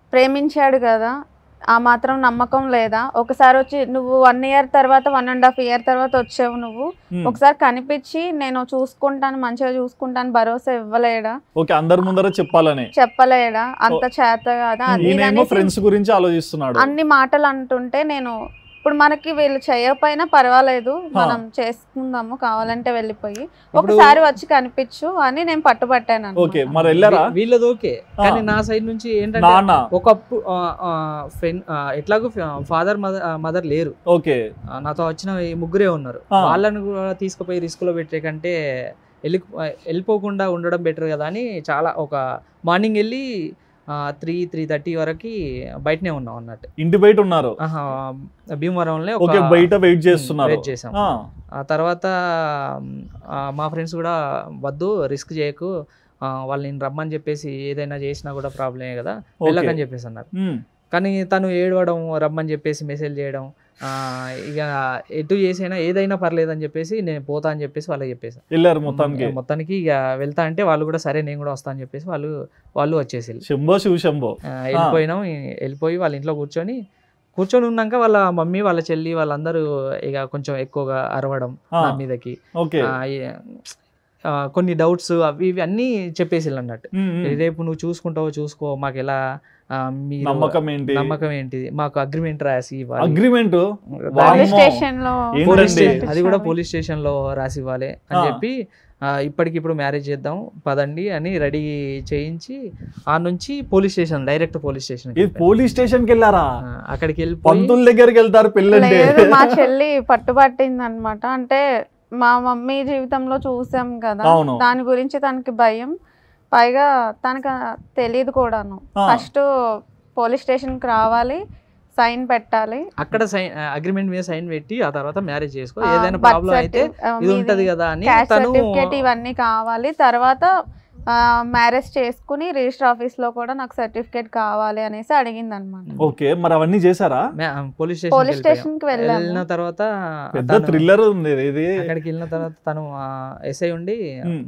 ప్రేమించాడు కదా ఆ మాత్రం నమ్మకం లేదా ఒకసారి వచ్చి నువ్వు వన్ ఇయర్ తర్వాత వన్ అండ్ హాఫ్ ఇయర్ తర్వాత వచ్చావు నువ్వు ఉమ్. ఒకసారి కనిపించి నేను చూసుకుంటాను మంచిగా చూసుకుంటాను భరోసా ఇవ్వలేడా ఓకే అందరి ముందర చెప్పాలని చెప్పలేడా అంత చేత కదా అది ఇది ఈయనేమో అనేసి ఫ్రెండ్స్ గురించి ఆలోచిస్తున్నాడు అన్ని మాటలు అంటుంటే నేను ఇప్పుడు మనకి వీళ్ళు చేయకపోయినా పర్వాలేదు మనం చేసుకుందాము కావాలంటే వెళ్ళిపోయి ఒకసారి వచ్చి కనిపించు అని నేను పట్టుబట్టాను ఓకే అన్నమాట. మరి వెళ్ళారా వీ- వీళ్ళది ఓకే కానీ ఆ. నా సైడ్ నుంచి ఏంటంటే నాన్న ఒకప్పుడు ఫ్రెండ్ ఎట్లాగో ఫాదర్ మదర్ మదర్ లేరు ఓకే ఆ, నాతో వచ్చిన ఈ ముగ్గురే ఉన్నారు ఆ. వాళ్ళని కూడా తీసుకుపోయి రిస్క్ లో పెట్టే కంటే వెళ్ళి వెళ్ళిపోకుండా ఉండడం బెటర్ కదా అని చాలా ఒక మార్నింగ్ వెళ్ళి త్రీ త్రీ థర్టీ వరకు బయటనే ఉన్నాం అన్నట్టు ఇంటి బయట ఉన్నారు ఆహా, భీమవరంలో ఓకే ఒక బయట వెయిట్ చేస్తున్నారు వెయిట్ చేసాం ఆ, ఆ తర్వాత ఆ, మా ఫ్రెండ్స్ కూడా వద్దు రిస్క్ చేయకు ఆ, వాళ్ళని రమ్మని చెప్పేసి ఏదైనా చేసినా కూడా ప్రాబ్లమే కదా ఓకే. వెళ్ళకని చెప్పేసి అన్నారు ఉమ్, కానీ తను ఏడవడం రమ్మని చెప్పేసి మెసేజ్ చేయడం ఆ, ఇక ఎటు చేసైనా ఏదైనా పర్లేదు అని చెప్పేసి నేను పోతా అని చెప్పేసి వాళ్ళకి చెప్పేసి వెళ్ళారు మొత్తానికి మొత్తానికి ఇక వెళ్తా అంటే వాళ్ళు కూడా సరే నేను కూడా వస్తా అని చెప్పేసి వాళ్ళు వాళ్ళు వచ్చేసి శంభో శివ శంభో వెళ్ళిపోయినాం ఈ- వెళ్ళిపోయి వాళ్ళ ఇంట్లో కూర్చొని కూర్చొని ఉన్నాక వాళ్ళ మమ్మీ వాళ్ళ చెల్లి వాళ్ళందరూ ఇక కొంచెం ఎక్కువగా అరవడం ఆ, నా మీదకి ఓకే ఆ, ఈ- ఆ, కొన్ని డౌట్స్ అవి ఇవి అన్నీ చెప్పేసి అన్నట్టు ఉమ్, ఉమ్. రేపు నువ్వు చూసుకుంటావో చూసుకో మాకు ఎలా ఆ, మీరు నమ్మకం ఏంటి నమ్మకం ఏంటిది మాకు అగ్రిమెంట్ రాసి ఇవ్వాలి అగ్రిమెంట్ పోలీస్ వామ్మో. స్టేషన్ లో ఏంటండి? పోలీస్ స్టేషన్ చూపించాలి. అది కూడా పోలీస్ స్టేషన్ లో రాసి ఇవ్వాలి అని ఆ. చెప్పి ఆ, ఇప్పటికిప్పుడు మ్యారేజ్ చేద్దాం పదండి అని రెడీ చేయించి ఆ నుంచి police station direct police station ఇది పోలీస్ స్టేషన్ కి వెళ్ళారా అక్కడికి వెళ్ళిపోయి పంతుల దగ్గరికి వెళ్తారు పెళ్ళంటే లేదు మా చెల్లి పట్టుబట్టింది అనమాట అంటే మా మమ్మీ జీవితంలో చూసాం కదా అవును. దాని గురించి తనకి భయం పైగా తనకు తెలియదు కూడాను ఆ. ఫస్ట్ పోలీస్ స్టేషన్ కి రావాలి సైన్ పెట్టాలి అక్కడ సైన్ అగ్రిమెంట్ మీద సైన్ పెట్టి ఆ తర్వాత మ్యారేజ్ చేసుకో ఆ, ఏదైనా birth ప్రాబ్లం అయితే certi- ఆ, ఇది మీది ఉంటది కదా అని క్యాస్ట్ తను సర్టిఫికేట్ ఇవన్నీ కావాలి తర్వాత మ్యారేజ్ చేసుకుని రిజిస్టర్ ఆఫీస్ లో కూడా నాకు సర్టిఫికేట్ కావాలి అనేసి అడిగింది అనమాట ఓకే మరి అవన్నీ చేశారా పోలీస్ పోలీస్ స్టేషన్ స్టేషన్ కి వెళ్ళాము వెళ్ళిన తర్వాత పెద్ద తను- థ్రిల్లర్ ఉంది ఇది అక్కడికి వెళ్ళిన తర్వాత తను ఎస్ఐ ఉండి మ్.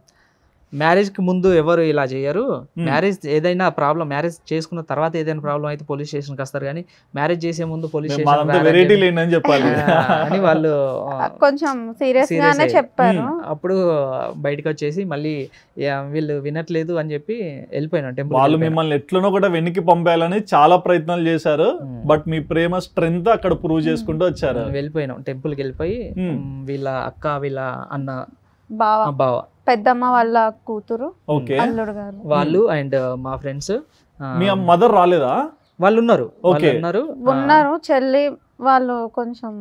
మ్యారేజ్ కి ముందు ఎవరు ఇలా చేయరు మ్. మ్యారేజ్ ఏదైనా ప్రాబ్లం మ్యారేజ్ చేసుకున్న తర్వాత ఏదైనా ప్రాబ్లం అయితే పోలీస్ స్టేషన్ కి వస్తారు కానీ మ్యారేజ్ చేసే ముందు పోలీస్ మేము స్టేషన్ మాదంతా వెరైటీ లేని అని చెప్పాలి అని వాళ్ళు ఆ, కొంచెం సీరియస్ serious గానే అయ్యి. చెప్పారు అప్పుడు బయటకు వచ్చేసి మళ్ళీ యా, వీళ్ళు వినట్లేదు అని చెప్పి వెళ్ళిపోయినా టెంపుల్ వాళ్ళు మిమ్మల్ని ఎట్లనో కూడా వెనక్కి పంపేయాలని చాలా ప్రయత్నాలు చేశారు మ్. బట్ మీ ప్రేమ స్ట్రెంగ్త్ అక్కడ ప్రూవ్ చేసుకుంటూ వచ్చారు వెళ్ళిపోయినాం టెంపుల్ కి వెళ్ళిపోయి మ్. మ్, వీళ్ళ అక్క వీళ్ళ అన్న బావ ఆ, బావ పెద్దమ్మ వాళ్ళ కూతురు ఓకే అల్లుడు గారు వాళ్ళు అండ్ మా ఫ్రెండ్స్ మీ మదర్ రాలేదా వాళ్ళు ఉన్నారు వాళ్ళు Okay. ఉన్నారు ఉన్నారు చెల్లి వాళ్ళు కొంచెం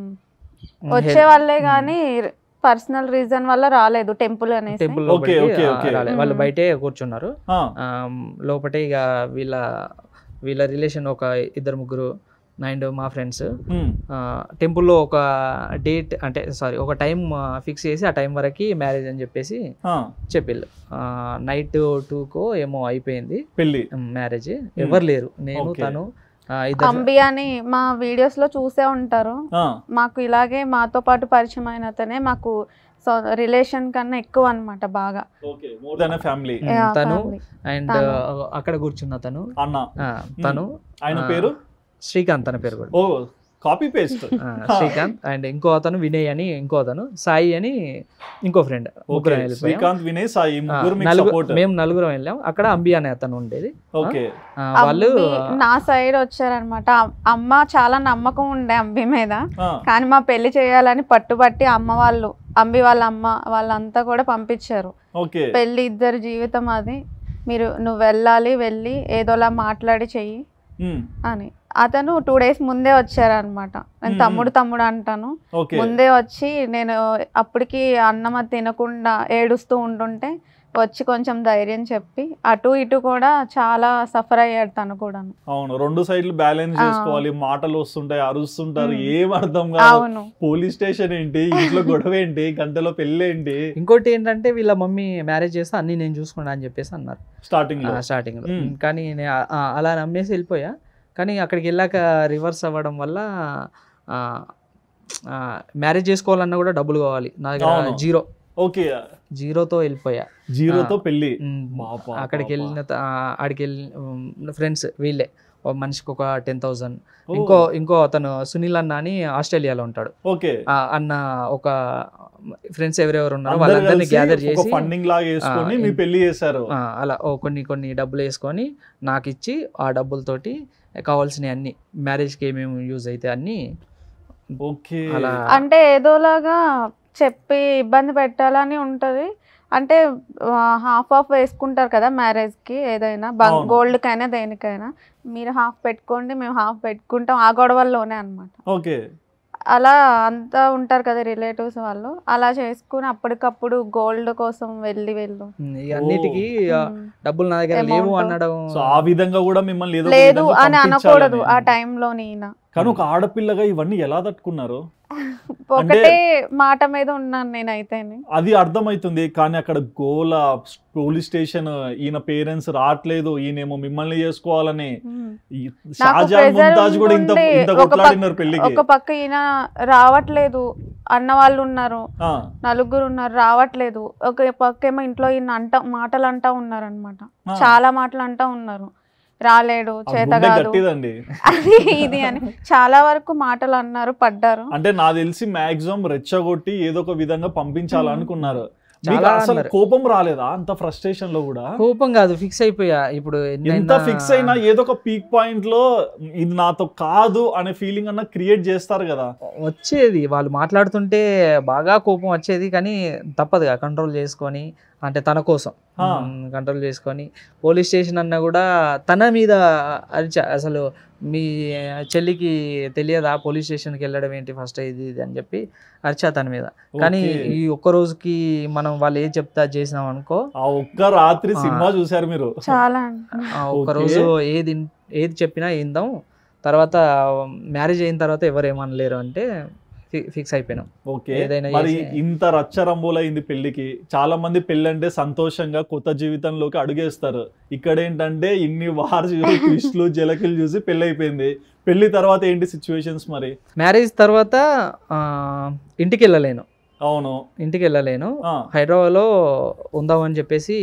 ఆ, వచ్చే హెల్ప్- వాళ్ళే గానీ పర్సనల్ రీజన్ వల్ల రాలేదు టెంపుల్ అనేసి టెంపుల్ Okay, okay, okay. రాలేదు వాళ్ళు మ్. బయటే కూర్చున్నారు ఆ, ఆ, లోపటే ఇక వీళ్ళ వీళ్ళ రిలేషన్ ఒక ఇద్దరు ముగ్గురు అండ్ మా ఫ్రెండ్స్ మ్, టెంపుల్లో ఒక డేట్ అంటే సారీ ఒక టైం ఫిక్స్ చేసి ఆ టైం వరకు మ్యారేజ్ అని చెప్పేసి ఆ, చెప్పిళ్ళు నైట్ టూకో ఏమో అయిపోయింది పెళ్ళి మ్యారేజ్ ఎవరు లేరు నేను Okay. తను ఆ, ఇద్దరు అంబి అని మా వీడియోస్ లో చూసే ఉంటారు ఆ, మాకు ఇలాగే మాతో పాటు పరిచయం అయిన అతనే మాకు సో రిలేషన్ కన్నా ఎక్కువ అన్నమాట బాగా ఓకే మోర్ దాన్ ఫ్యామిలీ మ్, Yeah, తను family. అండ్ తను. అక్కడ కూర్చున్న తను అన్న ఆ, తను ఆయన ఆ, పేరు శ్రీకాంత్ తన పేరు కూడా ఓ కాపీ పేస్ట్ ఆ, శ్రీకాంత్ అండ్ ఇంకో అతను వినయ్ అని ఇంకో అతను సాయి అని ఇంకో ఫ్రెండ్ ఓకే ముగ్గురం వెళ్ళిపోయాం శ్రీకాంత్ వినయ్ సాయి ఆ, ముగ్గురు మీకు నలుగురు సపోర్ట్ మేము నలుగురం వెళ్ళాం అక్కడ అంబి అనే అతను ఉండేది ఓకే ఆ, వాళ్ళు అంబి నా సైడ్ వచ్చారనమాట అమ్మ చాలా నమ్మకం ఉండే అంబి మీద ఆ, కానీ మా పెళ్లి చేయాలని పట్టుబట్టి అమ్మ వాళ్ళు అంబి వాళ్ళ అమ్మ వాళ్ళంతా కూడా పంపించారు ఓకే పెళ్లి ఇద్దరు జీవితం అది మీరు నువ్వు వెళ్ళాలి వెళ్ళి ఏదోలా మాట్లాడి చెయ్యి మ్, అని అతను టూ డేస్ ముందే వచ్చారనమాట నేను మ్మ్. తమ్ముడు తమ్ముడు అంటాను ఓకే ముందే వచ్చి నేను అప్పటికి అన్నం అది తినకుండా ఏడుస్తూ ఉంటుంటే వచ్చి కొంచెం ధైర్యం చెప్పి అటు ఇటు కూడా చాలా సఫర్ అయ్యాడు తను కూడా అవును రెండు సైడ్లు బ్యాలెన్స్ ఆ. చేసుకోవాలి మాటలు వస్తుంటాయి అరుస్తుంటారు మ్. ఏం అర్థం కాదు అవును పోలీస్ స్టేషన్ ఏంటి ఇంట్లో గొడవ ఏంటి గంటలో పెళ్ళి ఏంటి ఇంకోటి ఏంటంటే వీళ్ళ మమ్మీ మ్యారేజ్ చేస్తే అన్ని నేను చూసుకున్నా అని చెప్పేసి అన్నారు స్టార్టింగ్ లో స్టార్టింగ్ లో మ్. కానీ నేను ఆ- ఆ, అలా నమ్మేసి వెళ్ళిపోయా కానీ అక్కడికి వెళ్ళాక రివర్స్ అవ్వడం వల్ల మ్యారేజ్ చేసుకోవాలన్నా కూడా డబ్బులు కావాలి నా దగ్గర అవును. జీరో ఓకే జీరోతో వెళ్ళిపోయా జీరోతో ఆ. పెళ్లి మ్, పాప, అక్కడికి పాప. వెళ్ళిన త- ఆ, ఆడికి వెళ్ళి ఫ్రెండ్స్ వీళ్ళే ఒక మనిషికి ఒక టెన్ థౌసండ్ ఓ, ఇంకో ఇంకో అతను సునీల్ అన్న అని ఆస్ట్రేలియాలో ఉంటాడు ఓకే ఆ అన్న ఒక ఫ్రెండ్స్ ఎవరెవరు ఉన్నారో అందరు వాళ్ళందరినీ కలిసి గ్యాదర్ ఒక చేసి ఫండింగ్ లాగా వేసుకొని ఆ, మీ ఇన్- పెళ్లి చేశారు ఆ, అలా ఓ కొన్ని కొన్ని డబ్బులు వేసుకొని నాకు ఇచ్చి ఆ డబ్బులతోటి కావాల్సినవి అన్ని మ్యారేజ్కి ఏమేమి యూజ్ అయితే అన్ని ఓకే అలా అంటే ఏదోలాగా చెప్పి ఇబ్బంది పెట్టాలని ఉంటది అంటే హాఫ్ ఆఫ్ వేసుకుంటారు కదా మ్యారేజ్ కి ఏదైనా అవును. గోల్డ్ కైనా దేనికైనా మీరు హాఫ్ పెట్టుకోండి మేము హాఫ్ పెట్టుకుంటాం ఆ గొడవల్లోనే అన్నమాట ఓకే అలా అంతా ఉంటారు కదా రిలేటివ్స్ వాళ్ళు అలా చేసుకుని అప్పటికప్పుడు గోల్డ్ కోసం వెళ్ళి వెళ్ళు ఉమ్, ఇక అన్నిటికీ ఆ, ఉమ్. డబ్బులు నా దగ్గర Amount. లేవు అనడం సో ఆ విధంగా కూడా మిమ్మల్ని ఏదో ఒక లేదు విధంగా అని అనకూడదు ఆ పంపించాలని. టైంలో ఈయన కానీ ఒక ఆడపిల్లగా ఇవన్నీ ఎలా తట్టుకున్నారు ఒకటే మాట మీద ఉన్నాను నేనైతే అది అర్థమైతుంది కానీ అక్కడ గోల పోలీస్ స్టేషన్ ఈయన పేరెంట్స్ రావట్లేదు ఈయనేమో మిమ్మల్ని చేసుకోవాలని ఈ షాజహాన్ pressure ముంతాజ్ కూడా ఇంత ఉంటుండే. ఇంత ఒక పక్క- కొట్లాడినారు పెళ్లికి ఒక పక్క ఈయన రావట్లేదు అన్న వాళ్ళు ఉన్నారు ఆ, నలుగురు ఉన్నారు రావట్లేదు ఒక పక్క ఏమో ఇంట్లో ఈయన అంట మాటలు అంటా ఉన్నారు అనమాట ఆ. చాలా మాటలు అంటా ఉన్నారు రాలేడు ఆ చేత గుండె కాదు గట్టిదండి అది ఇది అని చాలా వరకు మాటలు అన్నారు పడ్డారు అంటే నాకు తెలిసి మాక్సిమం రెచ్చగొట్టి ఏదో ఒక విధంగా పంపించాలనుకున్నారు మీకు చాలా అసలు అన్నారు. కోపం రాలేదా అంత ఫ్రస్ట్రేషన్ లో కూడా కోపం కాదు ఫిక్స్ అయిపోయా ఇప్పుడు ఎంత ఎన్నైనా- ఫిక్స్ అయినా ఏదో ఒక పీక్ పాయింట్ లో ఇది నాతో కాదు అనే ఫీలింగ్ అన్న క్రియేట్ చేస్తారు కదా వచ్చేది వాళ్ళు మాట్లాడుతుంటే బాగా కోపం వచ్చేది కానీ తప్పదుగా కంట్రోల్ చేసుకొని అంటే తన కోసం ఆ. కంట్రోల్ చేసుకొని పోలీస్ స్టేషన్ అన్నా కూడా తన మీద అరిచా అసలు మీ చెల్లికి తెలియదా పోలీస్ స్టేషన్కి వెళ్ళడం ఏంటి ఫస్ట్ ఇది ఇది అని చెప్పి అరిచా తన మీద కానీ Okay. ఈ ఒక్క రోజుకి మనం వాళ్ళు ఏం చెప్తా చేసినాం అనుకో ఆ ఒక్క రాత్రి ఆ. సినిమా చూసారు మీరు చాలా ఆ ఒక్క Okay. రోజు ఏది ఏది చెప్పినా ఏందాం తర్వాత మ్యారేజ్ అయిన తర్వాత ఎవరు ఏమనలేరు అంటే ఫిక్స్ అయిపోయినాం ఓకే ఏదైనా మరి చేసి- ఇంత రచ్చరంబోలైంది పెళ్లికి చాలా మంది పెళ్లి అంటే సంతోషంగా కొత్త జీవితంలోకి అడుగేస్తారు ఇక్కడ ఏంటంటే ఇన్ని వార్స్ ట్విస్ట్లు జలకిలు చూసి పెళ్లి అయిపోయింది పెళ్లి తర్వాత ఏంటి సిచ్యువేషన్స్ మరి మ్యారేజ్ తర్వాత ఆ, ఇంటికి వెళ్ళలేను అవును ఇంటికి వెళ్ళలేను ఆ, హైదరాబాద్లో ఉందామని చెప్పేసి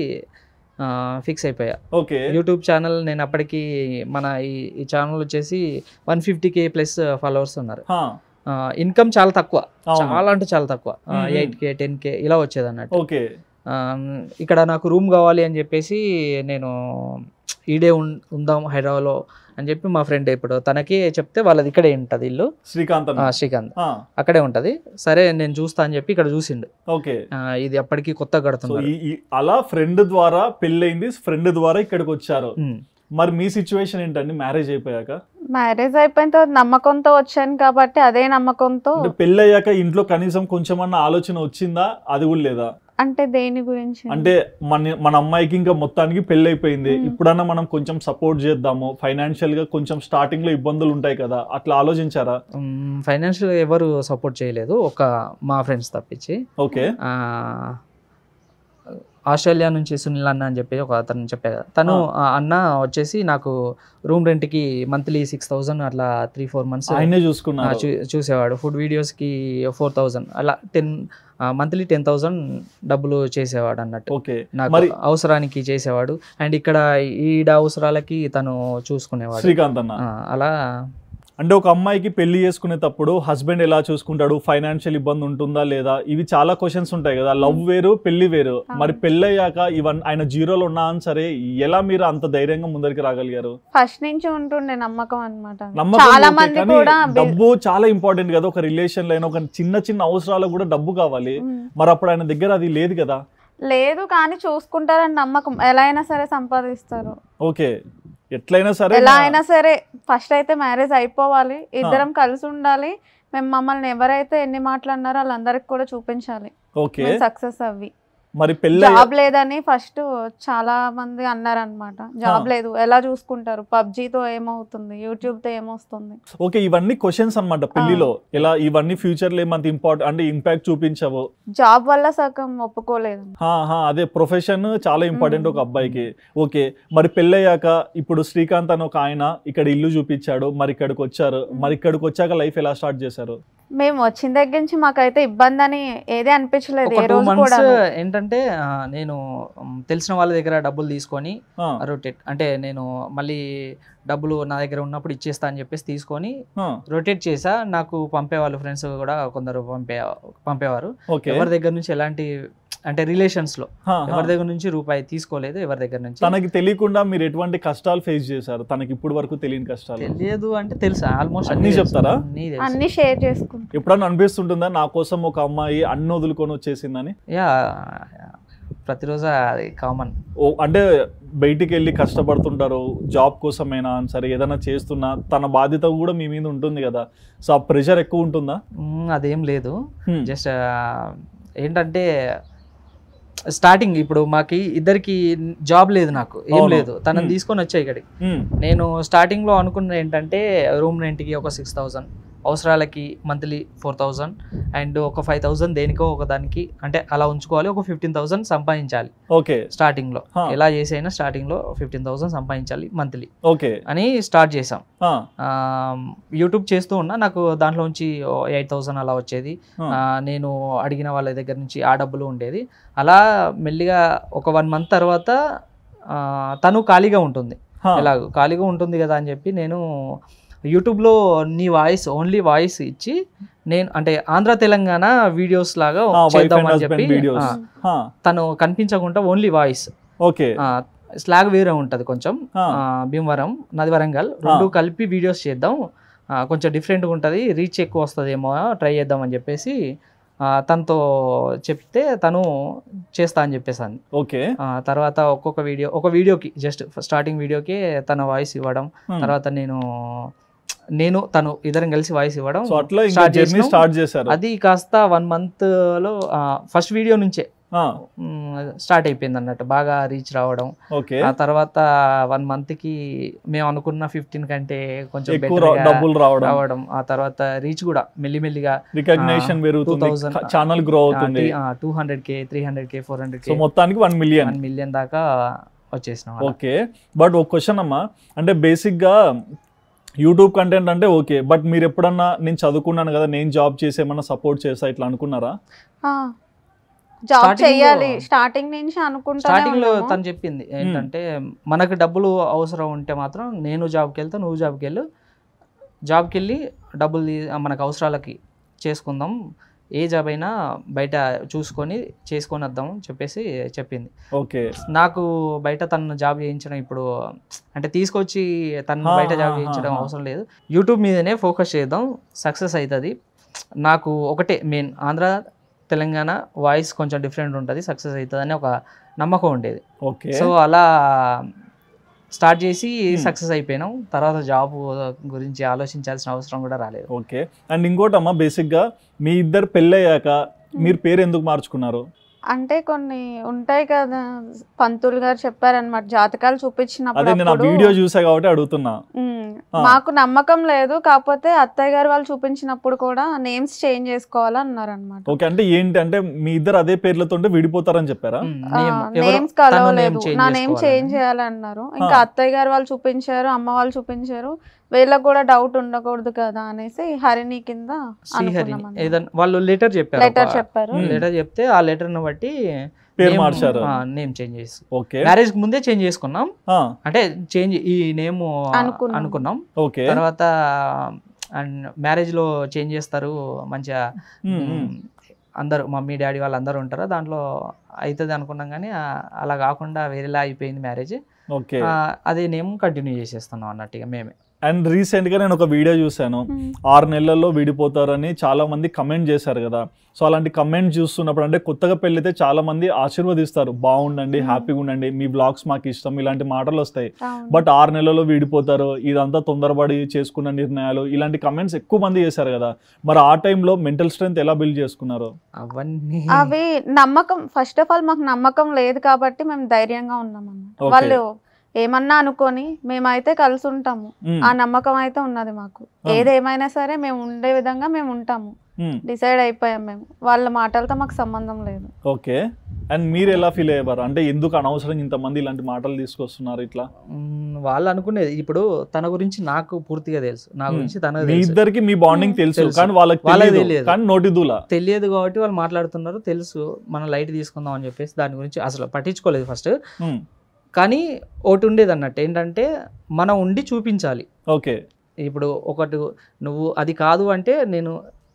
ఫిక్స్ అయిపోయా ఓకే యూట్యూబ్ ఛానల్ నేను అప్పటికి మన ఈ ఈ ఛానల్ వచ్చేసి one fifty K plus followers ఉన్నారు హా, ఇన్కమ్ చాలా తక్కువ అవును. చాలా అంటే చాలా తక్కువ మ్మ్. ఎయిట్ కే టెన్ కే ఇలా వచ్చేది అన్నట్టు ఓకే ఆ, ఇక్కడ నాకు రూమ్ కావాలి అని చెప్పేసి నేను ఈడే ఉం- ఉందాం హైదరాబాద్లో అని చెప్పి మా ఫ్రెండ్ ఇప్పుడు తనకి చెప్తే వాళ్ళది ఇక్కడే ఉంటుంది ఇల్లు శ్రీకాంత్ ఆ, అన్న శ్రీకాంత్ ఆ, అక్కడే ఉంటది సరే నేను చూస్తా అని చెప్పి ఇక్కడ చూసిండు ఓకే ఆ, ఇది అప్పటికి కొత్త సో కడుతున్నారు ఈ ఈ- అలా ఫ్రెండ్ ద్వారా పెళ్ళైంది ఫ్రెండ్ ద్వారా ఇక్కడికి వచ్చారు ఉమ్. మరి మీ సిచ్యువేషన్ ఏంటండి మ్యారేజ్ అయిపోయాక మ్యారేజ్ అయిపోయిన తర్వాత నమ్మకంతో వచ్చాను కాబట్టి అదే నమ్మకంతో అంటే పెళ్ళయ్యాక ఇంట్లో కనీసం కొంచెమన్నా ఆలోచన వచ్చిందా అది కూడా లేదా అంటే దేని గురించి అంటే మన మన అమ్మాయికి ఇంకా మొత్తానికి పెళ్లి అయిపోయింది మ్మ్. ఇప్పుడన్నా మనం కొంచెం సపోర్ట్ చేద్దాము ఫైనాన్షియల్ గా కొంచెం స్టార్టింగ్ లో ఇబ్బందులు ఉంటాయి కదా అట్లా ఆలోచించారా ఫైనాన్షియల్ ఎవరు సపోర్ట్ చేయలేదు ఒక మా ఫ్రెండ్స్ తప్పించి ఓకే ఆ, ఆస్ట్రేలియా నుంచి సునీల్ అన్న అని చెప్పి ఒక అతను చెప్పే కదా తను ఆ అన్న వచ్చేసి నాకు రూమ్ రెంట్కి మంత్లీ సిక్స్ థౌజండ్ అట్లా త్రీ ఫోర్ మంత్స్ ఆయనే చూసుకున్నారు చూసేవాడు ఫుడ్ వీడియోస్కి ఫోర్ థౌజండ్ అలా టెన్ మంత్లీ టెన్ థౌజండ్ డబ్బులు చేసేవాడు అన్నట్టు ఓకే నాకు మరి అవసరానికి చేసేవాడు అండ్ ఇక్కడ ఈడ అవసరాలకి తను చూసుకునేవాడు శ్రీకాంత్ అన్న ఆ, అలా అంటే ఒక అమ్మాయికి పెళ్లి చేసుకునేటప్పుడు హస్బెండ్ ఎలా చూసుకుంటాడు ఫైనాన్షియల్ ఇబ్బంది ఉంటుందా లేదా ఇవి చాలా క్వశ్చన్స్ ఉంటాయి కదా లవ్ వేరు పెళ్లి వేరు మరి పెళ్ళయ్యాక ఇవన్నీ ఆయన జీరోలో ఉన్నా అని సరే ఎలా మీరు అంత ధైర్యంగా ముందరికి రాగలిగారు ఫస్ట్ నుంచి ఉంటుండే నమ్మకం అనమాట నమ్మకం చాలా ఓకే, మంది కానీ కూడా బిల్- డబ్బు చాలా ఇంపార్టెంట్ కదా ఒక రిలేషన్ లో అయినా ఒక చిన్న చిన్న అవసరాలకు కూడా డబ్బు కావాలి ఉమ్. మరి అప్పుడు ఆయన దగ్గర అది లేదు కదా లేదు కానీ చూసుకుంటారని నమ్మకం ఎలా అయినా సరే సంపాదిస్తారు ఓకే ఎట్లయినా సరే ఎలా నా- అయినా సరే ఫస్ట్ అయితే మ్యారేజ్ అయిపోవాలి ఇద్దరం కలిసి ఉండాలి మేము మమ్మల్ని ఎవరైతే ఎన్ని మాట్లాడినారో వాళ్ళందరికి కూడా చూపించాలి ఓకే మేము సక్సెస్ అవ్వి మరి పెళ్ళి జాబ్ లేదని ఫస్ట్ చాలా మంది అన్నారనమాట జాబ్ ఆ. లేదు ఎలా చూసుకుంటారు పబ్జీతో ఏమవుతుంది యూట్యూబ్ తో ఏమొస్తుంది ఓకే ఇవన్నీ క్వశ్చన్స్ అన్నమాట పెళ్లిలో ఎలా ఇవన్నీ ఫ్యూచర్ లో ఏమంత ఇంపార్టెంట్ అంటే ఇంపాక్ట్ చూపించవు జాబ్ వల్ల సగం ఒప్పుకోలేదు హా, హా, అదే ప్రొఫెషన్ చాలా ఇంపార్టెంట్ మ్మ్. ఒక అబ్బాయికి ఓకే మరి పెళ్ళయ్యాక ఇప్పుడు శ్రీకాంత్ అని ఒక ఆయన ఇక్కడ ఇల్లు చూపించాడు మరి ఇక్కడికి వచ్చారు మ్మ్. మరి ఇక్కడికి వచ్చాక లైఫ్ ఎలా స్టార్ట్ చేశారు మేము వచ్చిన దగ్గర నుంచి మాకైతే ఇబ్బంది అని ఏదే అనిపించలేదు ఒక ఏ టూ రోజు మంత్స్ కూడా ఏంటంటే ఆ, నేను మ్, తెలిసిన వాళ్ళ దగ్గర డబ్బులు తీసుకొని ఆ, రొటేట్ అంటే నేను మళ్ళీ డబ్బులు నా దగ్గర ఉన్నప్పుడు ఇచ్చేస్తా అని చెప్పేసి తీసుకొని ఆ, రొటేట్ చేసా నాకు పంపేవాళ్ళు ఫ్రెండ్స్ కూడా కొందరు పంపే పంపేవారు ఓకే ఎవరి దగ్గర నుంచి ఎలాంటి అంటే రిలేషన్స్ లో ఆ, ఆ. ఎవరి దగ్గర నుంచి రూపాయి తీసుకోలేదు ఎవరి దగ్గర నుంచి తనకి తెలియకుండా మీరు ఎటువంటి కష్టాలు ఫేస్ చేశారు తనకి ఇప్పుడు వరకు తెలియని కష్టాలు తెలియదు అంటే తెలుసు ఆల్మోస్ట్ అన్నీ చెప్తారా? అన్నీ తెలుసు అన్ని షేర్ చేసుకుంటాం ఎప్పుడన్నా అనిపిస్తుంటుందా నా కోసం ఒక అమ్మాయి అన్ని వదులుకొని వచ్చేసిందని యా ప్రతిరోజు అది కామన్ ఓ అంటే బయటికి వెళ్ళి కష్టపడుతుంటారు జాబ్ కోసమైనా సరే ఏదైనా చేస్తున్నా తన బాధ్యత కూడా మీ మీద ఉంటుంది కదా సో ఆ ప్రెషర్ ఎక్కువ ఉంటుందా అదేం లేదు హ్మ్. జస్ట్ ఏంటంటే స్టార్టింగ్ ఇప్పుడు మాకి ఇద్దరికి జాబ్ లేదు నాకు ఏం అవును. లేదు తనని Hmm. తీసుకొని వచ్చా ఇక్కడికి హ్మ్. నేను స్టార్టింగ్ లో అనుకున్నది ఏంటంటే రూమ్ రెంట్కి ఒక సిక్స్ థౌజండ్ అవసరాలకి మంత్లీ ఫోర్ థౌజండ్ అండ్ ఒక ఫైవ్ థౌజండ్ దేనికో ఒక దానికి అంటే అలా ఉంచుకోవాలి ఒక ఫిఫ్టీన్ థౌసండ్ సంపాదించాలి ఓకే స్టార్టింగ్ లో Huh. ఎలా చేసైనా స్టార్టింగ్ లో ఫిఫ్టీన్ థౌసండ్ సంపాదించాలి మంత్లీ ఓకే అని స్టార్ట్ చేసాం ఆ, యూట్యూబ్ చేస్తూ ఉన్నా నాకు దాంట్లోంచి ఎయిట్ థౌసండ్ అలా వచ్చేది ఆ. ఆ, నేను అడిగిన వాళ్ళ దగ్గర నుంచి ఆ డబ్బులు ఉండేది అలా మెల్లిగా ఒక వన్ మంత్ తర్వాత ఆ, తను ఖాళీగా ఉంటుంది ఆ, ఎలాగో ఖాళీగా ఉంటుంది కదా అని చెప్పి నేను యూట్యూబ్లో నీ వాయిస్ ఓన్లీ వాయిస్ ఇచ్చి నేను అంటే ఆంధ్ర తెలంగాణ వీడియోస్ లాగా ఆ, wife చేద్దాం and అని husband చెప్పి videos. ఆ, ఆ, తను కనిపించకుండా ఓన్లీ వాయిస్ ఓకే స్లాగ్ వేరే ఉంటుంది కొంచెం ఆ. ఆ, భీమవరం నది వరంగల్ రెండు కలిపి వీడియోస్ చేద్దాం ఆ, కొంచెం డిఫరెంట్గా ఉంటుంది రీచ్ ఎక్కువ వస్తుందేమో ట్రై చేద్దాం అని చెప్పేసి ఆ, తనతో చెప్తే తను చేస్తా అని చెప్పేసాను ఓకే ఆ, తర్వాత ఒక్కొక్క వీడియో ఒక వీడియోకి జస్ట్ స్టార్టింగ్ వీడియోకి తన వాయిస్ ఇవ్వడం హ్మ్. తర్వాత నేను నేను తను ఇద్దరం కలిసి వాయిస్ ఇవ్వడం సో అట్లా ఇంకా start జర్నీ చేసినాం. స్టార్ట్ చేశారు అది కాస్త వన్ మంత్ లో ఫస్ట్ వీడియో నుంచే ఆ, స్టార్ట్ అయిపోయింది అన్నట్టు బాగా రీచ్ రావడం ఓకే ఆ తర్వాత వన్ మంత్ కి మేము అనుకున్న ఫిఫ్టీన్ కంటే కొంచెం ఎక్కువ better రా- గా డబ్బులు రావడం రావడం ఆ తర్వాత రీచ్ కూడా మెల్లిమెల్లిగా రికగ్నేషన్ ఆ, పెరుగుతుంది 2000 ఛానల్ గ్రో అవుతుంది two hundred K three hundred K four hundred so K మొత్తానికి వన్ మిలియన్ వన్ మిలియన్ దాకా వచ్చేసినాం అలా. ఓకే బట్ ఒక క్వశ్చన్ అమ్మా అంటే బేసిక్గా యూట్యూబ్ కంటెంట్ అంటే ఓకే బట్ మీరు ఎప్పుడన్నా నేను చదువుకున్నాను కదా నేను జాబ్ చేసి ఏమన్నా సపోర్ట్ చేస్తా ఇట్లా అనుకున్నారా జాబ్ Starting లో- చెయ్యాలి స్టార్టింగ్ నుంచి అనుకుంటానే స్టార్టింగ్ లో ఉన్నాము. తను చెప్పింది ఏంటంటే మనకు డబ్బులు అవసరం ఉంటే మాత్రం నేను జాబ్కి వెళ్తా నువ్వు జాబ్కి వెళ్ళు జాబ్కి వెళ్ళి డబ్బులు తీ- మనకు అవసరాలకి చేసుకుందాం ఏ జాబ్ అయినా బయట చూసుకొని చేసుకొని వద్దాం చెప్పేసి చెప్పింది ఓకే నాకు బయట తను జాబ్ చేయించడం ఇప్పుడు అంటే తీసుకొచ్చి తను హా, బయట జాబ్ హా, చేయించడం హా. అవసరం లేదు యూట్యూబ్ మీదనే ఫోకస్ చేద్దాం సక్సెస్ అవుతుంది నాకు ఒకటే మెయిన్ ఆంధ్ర తెలంగాణ వాయిస్ కొంచెం డిఫరెంట్ ఉంటుంది సక్సెస్ అవుతుంది అని ఒక నమ్మకం ఉండేది ఓకే సో అలా స్టార్ట్ చేసి Hmm. సక్సెస్ అయిపోయినాం తర్వాత జాబ్ గురించి ఆలోచించాల్సిన అవసరం కూడా రాలేదు ఓకే అండ్ ఇంకోటి అమ్మా బేసిక్గా మీ ఇద్దరు పెళ్ళయ్యాక మీరు పేరు ఎందుకు మార్చుకున్నారు అంటే కొన్ని ఉంటాయి కదా పంతులు గారు చెప్పారనమాట జాతకాలు చూపించినప్పుడు అదే నేను ఆ అప్పుడు, వీడియో చూసా కాబట్టి అడుగుతున్నా ఉమ్, ఆ. మాకు నమ్మకం లేదు కాకపోతే అత్తయ్య గారు వాళ్ళు చూపించినప్పుడు కూడా నేమ్స్ చేంజ్ చేసుకోవాలని అన్నారు అనమాట ఓకే అంటే ఏంటి అంటే మీ ఇద్దరు అదే పేర్లతో ఉంటే విడిపోతారని చెప్పారా Hmm, name. ఎవరు- నేమ్స్ తను కలవలేదు name change నా నేమ్ చేసుకోవాలని. చేంజ్ చేయాలన్నారు ఇంకా ఆ. అత్తయ్య గారు వాళ్ళు చూపించారు అమ్మ వాళ్ళు చూపించారు వీళ్ళకి కూడా డౌట్ ఉండకూడదు కదా అనేసి హరిణి కింద శ్రీహరి అనుకున్నాం ఏదైనా వాళ్ళు లెటర్ చెప్పారు లెటర్ ఒక- చెప్పారు Hmm. లెటర్ చెప్తే ఆ లెటర్ ని బట్టి పేరు మార్చారు నేమ్ చేంజ్ చేసి ఓకే మ్యారేజ్ ముందే చేంజ్ చేసుకున్నాం ఆ, అంటే చేంజ్ ఈ నేమ్ అనుకున్నాం. అనుకున్నాం ఓకే తర్వాత అండ్ మ్యారేజ్ లో చేంజ్ చేస్తారు మంచిగా ఉమ్, ఉమ్. మ్, అందరూ మమ్మీ డాడీ వాళ్ళు అందరూ ఉంటారు దాంట్లో అవుతుంది అనుకున్నాం కానీ ఆ, అలా కాకుండా వేరేలా అయిపోయింది మ్యారేజ్ ఓకే అదే నేమ్ కంటిన్యూ చేసేస్తున్నాం అన్నట్టుగా మేమే అండ్ రీసెంట్ గా నేను ఒక వీడియో చూశాను Hmm. ఆరు నెలల్లో విడిపోతారని చాలా మంది కమెంట్ చేశారు కదా సో అలాంటి కమెంట్ చూస్తున్నప్పుడు అంటే కొత్తగా పెళ్ళైతే చాలా మంది ఆశీర్వదిస్తారు బాగుండండి Hmm. హ్యాపీగా ఉండండి మీ బ్లాగ్స్ మాకు ఇష్టం ఇలాంటి మాటలు వస్తాయి అవును. బట్ ఆరు నెలల్లో విడిపోతారు ఇదంతా తొందరపడి చేసుకున్న నిర్ణయాలు ఇలాంటి కమెంట్స్ ఎక్కువ మంది చేశారు కదా మరి ఆ టైంలో మెంటల్ స్ట్రెంత్ ఎలా బిల్డ్ చేసుకున్నారు అవన్నీ అవి నమ్మకం ఫస్ట్ ఆఫ్ ఆల్ మాకు నమ్మకం లేదు కాబట్టి మేము ధైర్యంగా ఉన్నాం అన్నమాట Okay. వాళ్ళు ఏమన్నా అనుకొని మేమైతే కలిసి ఉంటాము ఉమ్, ఆ నమ్మకం అయితే ఉన్నది మాకు ఆ. ఏదేమైనా సరే మేము ఉండే విధంగా మేము ఉంటాము డిసైడ్ అయిపోయాం మేము వాళ్ళ మాటలతో మాకు సంబంధం లేదు ఓకే అండ్ మీరు ఎలా ఫీల్ అయ్యేవారు అంటే ఎందుకు అనవసరం ఇంతమంది ఇలాంటి మాటలు తీసుకొస్తున్నారు ఇట్లా మ్మ్, వాళ్ళు అనుకునేది ఇప్పుడు తన గురించి నాకు పూర్తిగా తెలుసు నా మ్మ్. గురించి తనకు మీ తెలుసు ఇద్దరికి మీ బాండింగ్ Hmm. తెలుసు తెలుసు. కానీ వాళ్ళకి వాళ్ళకి తెలియదు తెలియదు. కానీ నోటి దూల తెలియదు కాబట్టి వాళ్ళు మాట్లాడుతున్నారు తెలుసు మనం లైట్ తీసుకుందాం అని చెప్పేసి దాని గురించి అసలు పట్టించుకోలేదు ఫస్ట్ Hmm. కానీ ఒకటి ఉండేది అన్నట్టు ఏంటంటే మనం ఉండి చూపించాలి ఓకే ఇప్పుడు ఒకటి నువ్వు అది కాదు అంటే నేను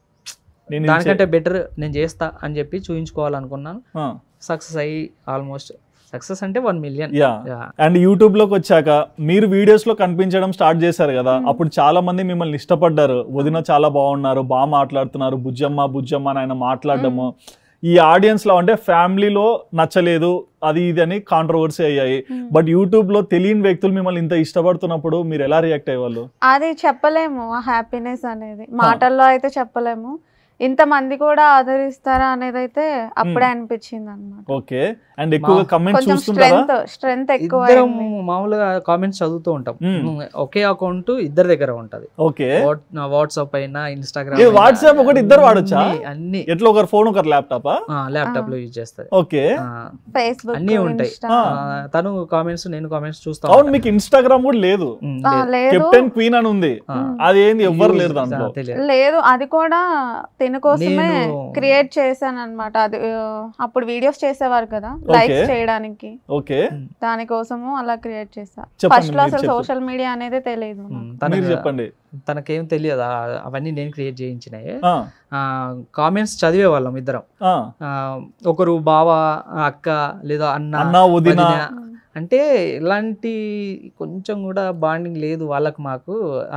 నేను ఇది దానికంటే బెటర్ నేను చేస్తా అని చెప్పి చూపించుకోవాలనుకున్నాను చే- ఆ, సక్సెస్ అయ్యి ఆల్మోస్ట్ సక్సెస్ అంటే one million yeah and YouTube లోకి వచ్చాక మీరు వీడియోస్ లో కనిపించడం స్టార్ట్ చేశారు కదా Hmm. అప్పుడు చాలా మంది మిమ్మల్ని ఇష్టపడ్డారు వదిన చాలా బాగున్నారు బాగా మాట్లాడుతున్నారు బుజ్జమ్మ బుజ్జమ్మ అని ఆయన మాట్లాడడము ఈ ఆడియన్స్ లో అంటే ఫ్యామిలీలో నచ్చలేదు అది ఇది అని కాంట్రవర్సీ అయ్యాయి బట్ యూట్యూబ్ లో తెలియని వ్యక్తులు మిమ్మల్ని ఇంత ఇష్టపడుతున్నప్పుడు మీరు ఎలా రియాక్ట్ అయ్యేవాళ్ళు అది చెప్పలేము ఆ హ్యాపీనెస్ అనేది మాటల్లో అయితే చెప్పలేము ఇంతమంది కూడా ఆదరిస్తారా అనేది అయితే అప్పుడే అనిపించింది అనమాట ఓకే అండ్ ఎక్కువగా మా- కమెంట్స్ కొంచెం చూస్తుంటారా స్ట్రెంగ్త్ స్ట్రెంగ్త్ ఎక్కువ ఇద్దరం అయింది. మామూలుగా కామెంట్స్ చదువుతూ ఉంటాం మ్మ్. ఒకే అకౌంట్ ఇద్దరి దగ్గర ఉంటది ఓకే వాట్సాప్ అయినా ఏ, ఇన్స్టాగ్రామ్ WhatsApp ఒకటి ఇద్దరు వాడొచ్చా? అన్ని ఎట్లా ఒకరు ఫోన్ ఒకరు ల్యాప్టాపా ల్యాప్టాప్ లో యూజ్ చేస్తారు ఓకే ఫేస్బుక్ అన్నీ ఉంటాయి. ఇన్స్టా ఆ. తను కామెంట్స్ నేను కామెంట్స్ చూస్తా అవును ఉంటా. మీకు ఇన్స్టాగ్రామ్ కూడా లేదు మ్మ్, ఆ, లేదు. లేదు కెప్టెన్ క్వీన్ అని ఉంది ఆ. అది ఏంది ఎవ్వరు Use- లేరు దాంట్లో ఆ, తెలియదు. లేదు అది కూడా తిన కోసమే నేను- క్రియేట్ చేశాను అనమాట అది ఆ, అప్పుడు వీడియోస్ చేసేవారు కదా లైక్స్ Okay. చేయడానికి ఓకే దానికోసము అలా క్రియేట్ చేసా చెప్పండి, ఫస్ట్ లో మీరు అసలు చెప్పండి. సోషల్ మీడియా అనేది తెలియదు మ్మ్, మీరు తనకు చెప్పండి తనకేం తెలియదు ఆ- అవన్నీ నేను క్రియేట్ చేయించినాయి ఆ, కామెంట్స్ చదివే వాళ్ళం ఇద్దరం ఆ, ఆ, ఒకరు బావ అక్క లేదా అన్న అన్న వదిన వదిన. అంటే ఇలాంటి కొంచెం కూడా బాండింగ్ లేదు వాళ్ళకి మాకు ఆ,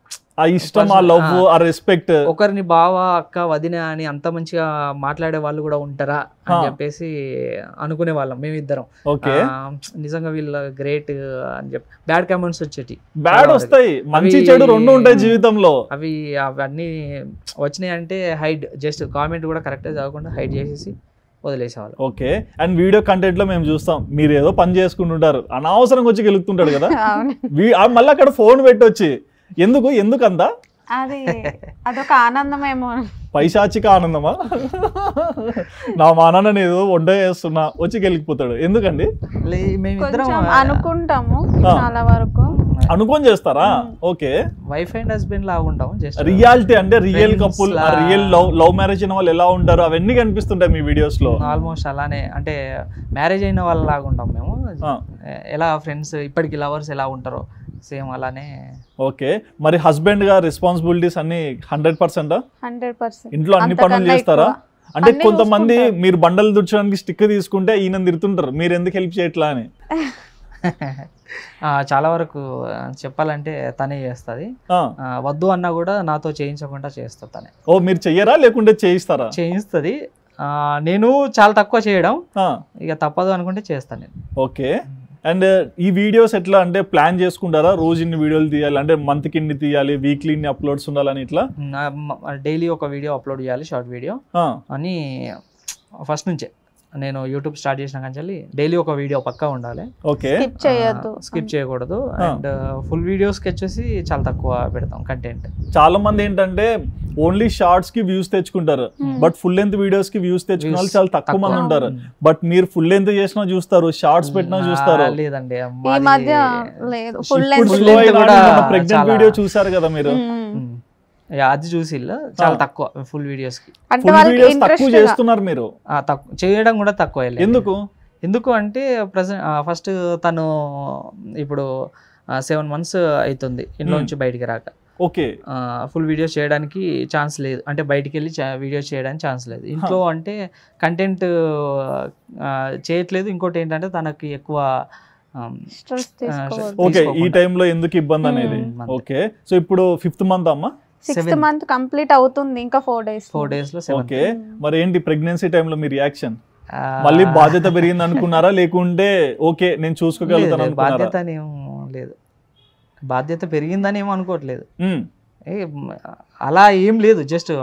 ఆ ఇష్టం ఆ లవ్ ఆ రెస్పెక్ట్ ఒకరిని బావ అక్క వదిన అని అంత మంచిగా మాట్లాడే వాళ్ళు కూడా ఉంటారా అని ఆ. చెప్పేసి అనుకునే వాళ్ళం మేమిద్దరం ఓకే ఆ, నిజంగా వీళ్ళ గ్రేట్ అని చెప్పి బ్యాడ్ కామెంట్స్ వచ్చేటి బ్యాడ్ చాలా వస్తాయి మంచి అవి- చెడు రెండు ఉంటాయి జీవితంలో అవి అవన్నీ వచ్చినాయి అంటే హైడ్ జస్ట్ కామెంట్ కూడా కరెక్ట్గా చదవకుండా హైడ్ చేసేసి వదిలేసేవాళ్ళు ఓకే అండ్ వీడియో కంటెంట్ లో మేము చూస్తాం మీరు ఏదో పని చేసుకుంటుంటారు అనవసరంగా వచ్చి గెలుగుతుంటాడు కదా అవును వీ- ఆ మళ్ళీ అక్కడ ఫోన్ పెట్టొచ్చి ఎందుకు ఎందుకు అంతా అది అదొక ఆనందమేమో పైశాచిక ఆనందమా నా మా నాన్న ఏదో వంట చేస్తున్నా వచ్చి గెలిగిపోతాడు ఎందుకండి లే- మేమిద్దరం కొంచెం అనుకుంటాము ఆ. చాలా వరకు అనుకొని చేస్తారా ఓకే వైఫ్ అండ్ హస్బెండ్ లాగా ఉంటాం జస్ట్ రియాలిటీ అంటే రియల్ Friends కపుల్ లా- రియల్ లవ్ లవ్ మ్యారేజ్ అయిన వాళ్ళు ఎలా ఉంటారు అవన్నీ కనిపిస్తుంటాయి మీ వీడియోస్ లో ఆల్మోస్ట్ అలానే అంటే మ్యారేజ్ అయిన వాళ్ళ లాగా ఉంటాం మేము ఆ. ఎలా ఫ్రెండ్స్ ఇప్పటికి లవర్స్ ఎలా ఉంటారో సేమ్ అలానే ఓకే మరి హస్బెండ్ గా రెస్పాన్సిబిలిటీస్ అన్ని హండ్రెడ్ పర్సెంట్ హండ్రెడ్ పర్సెంట్ ఇంట్లో అన్ని పనులు చేస్తారా అంటే కొంతమంది మీరు బండలు దుచ్చడానికి స్టిక్ తీసుకుంటే ఈయన తిడుతుంటారు మీరు ఎందుకు హెల్ప్ చేయట్లా అని ఆ, చాలా వరకు ఆ, చెప్పాలంటే తనే చేస్తుంది ఆ. వద్దు అన్నా కూడా నాతో చేయించకుండా చేస్తుంది తనే ఓ మీరు చెయ్యరా లేకుంటే చేయిస్తారా చేయిస్తుంది ఆ, నేను చాలా తక్కువ చేయడం ఆ, ఇక తప్పదు అనుకుంటే చేస్తాను నేను ఓకే అండ్ ఈ వీడియోస్ ఎట్లా అంటే ప్లాన్ చేసుకుంటారా రోజు ఇన్ని వీడియోలు తీయాలి అంటే మంత్ కి ఇన్ని తీయాలి వీక్లీ ఇన్ని అప్లోడ్స్ ఉండాలని ఇట్లా డైలీ ఒక వీడియో అప్లోడ్ చేయాలి షార్ట్ వీడియో ఆ, అని ఫస్ట్ నుంచే నేను యూట్యూబ్ స్టార్ట్ చేసిన కానీ డైలీ ఒక వీడియో పక్కా ఉండాలి ఓకే స్కిప్ చేయొద్దు స్కిప్ చేయకూడదు అండ్ ఫుల్ వీడియోస్కి వచ్చేసి చాలా తక్కువ పెడతాం కంటెంట్ చాలా మంది ఏంటంటే ఓన్లీ షార్ట్స్ కి వ్యూస్ తెచ్చుకుంటారు Hmm. But full length videos కి వ్యూస్ తెచ్చుకున్న వాళ్ళు Views చాలా తక్కువ మంది తక్కువ. ఉంటారు బట్ మీరు ఫుల్ లెంత్ చేసినా చూస్తారు షార్ట్స్ పెట్టినా చూస్తారు లేదండి ఈ మధ్య లేదు ఫుల్ ఇప్పుడు full slow length అయినా కూడా మొన్న pregnant చాలా- వీడియో చూసారు కదా మీరు అది చూసి చాలా ఆ. తక్కువ ఫుల్ వీడియోస్ కి అంటే ఫుల్ వాళ్ళకి వీడియోస్ తక్కువ ఇంట్రెస్ట్ చేస్తున్నారు మీరు ఆ, తక్కువ చేయడం కూడా తక్కువ వెళ్ళింది. ఎందుకు ఎందుకు అంటే ప్రజెంట్ ఫస్ట్ తను ఇప్పుడు సెవెన్ మంత్స్ అవుతుంది ఇంట్లో Hmm. నుంచి బయటికి రాక ఓకే ఫుల్ వీడియోస్ చేయడానికి ఛాన్స్ లేదు అంటే బయటికి వెళ్ళి వీడియోస్ చేయడానికి ఛాన్స్ లేదు ఇంట్లో అంటే కంటెంట్ చేయట్లేదు ఇంకోటి ఏంటంటే తనకి ఎక్కువ um, స్ట్రెస్ తీసుకోవద్దు ఓకే ఈ తీసుకోకుండా. టైంలో ఎందుకు ఇబ్బంది అనేది Hmm, month. ఓకే సో ఇప్పుడు ఫిఫ్త్ మంత్ అమ్మా సిక్స్త్ seven. మంత్ కంప్లీట్ అవుతుంది ఇంకా ఫోర్ డేస్ ఫోర్ డేస్ లో సెవెన్ ఓకే మరి ఏంటి ప్రెగ్నెన్సీ టైంలో మీ రియాక్షన్ మళ్ళీ బాధ్యత పెరిగింది అనుకున్నారా లేకుంటే ఓకే నేను చూసుకోగలుగుతాను అనుకున్నారా బాధ్యత అని ఏం లేదు బాధ్యత పెరిగిందని ఏం అనుకోవట్లేదు ఉమ్, ఏ, మ్, అలా ఏం లేదు జస్ట్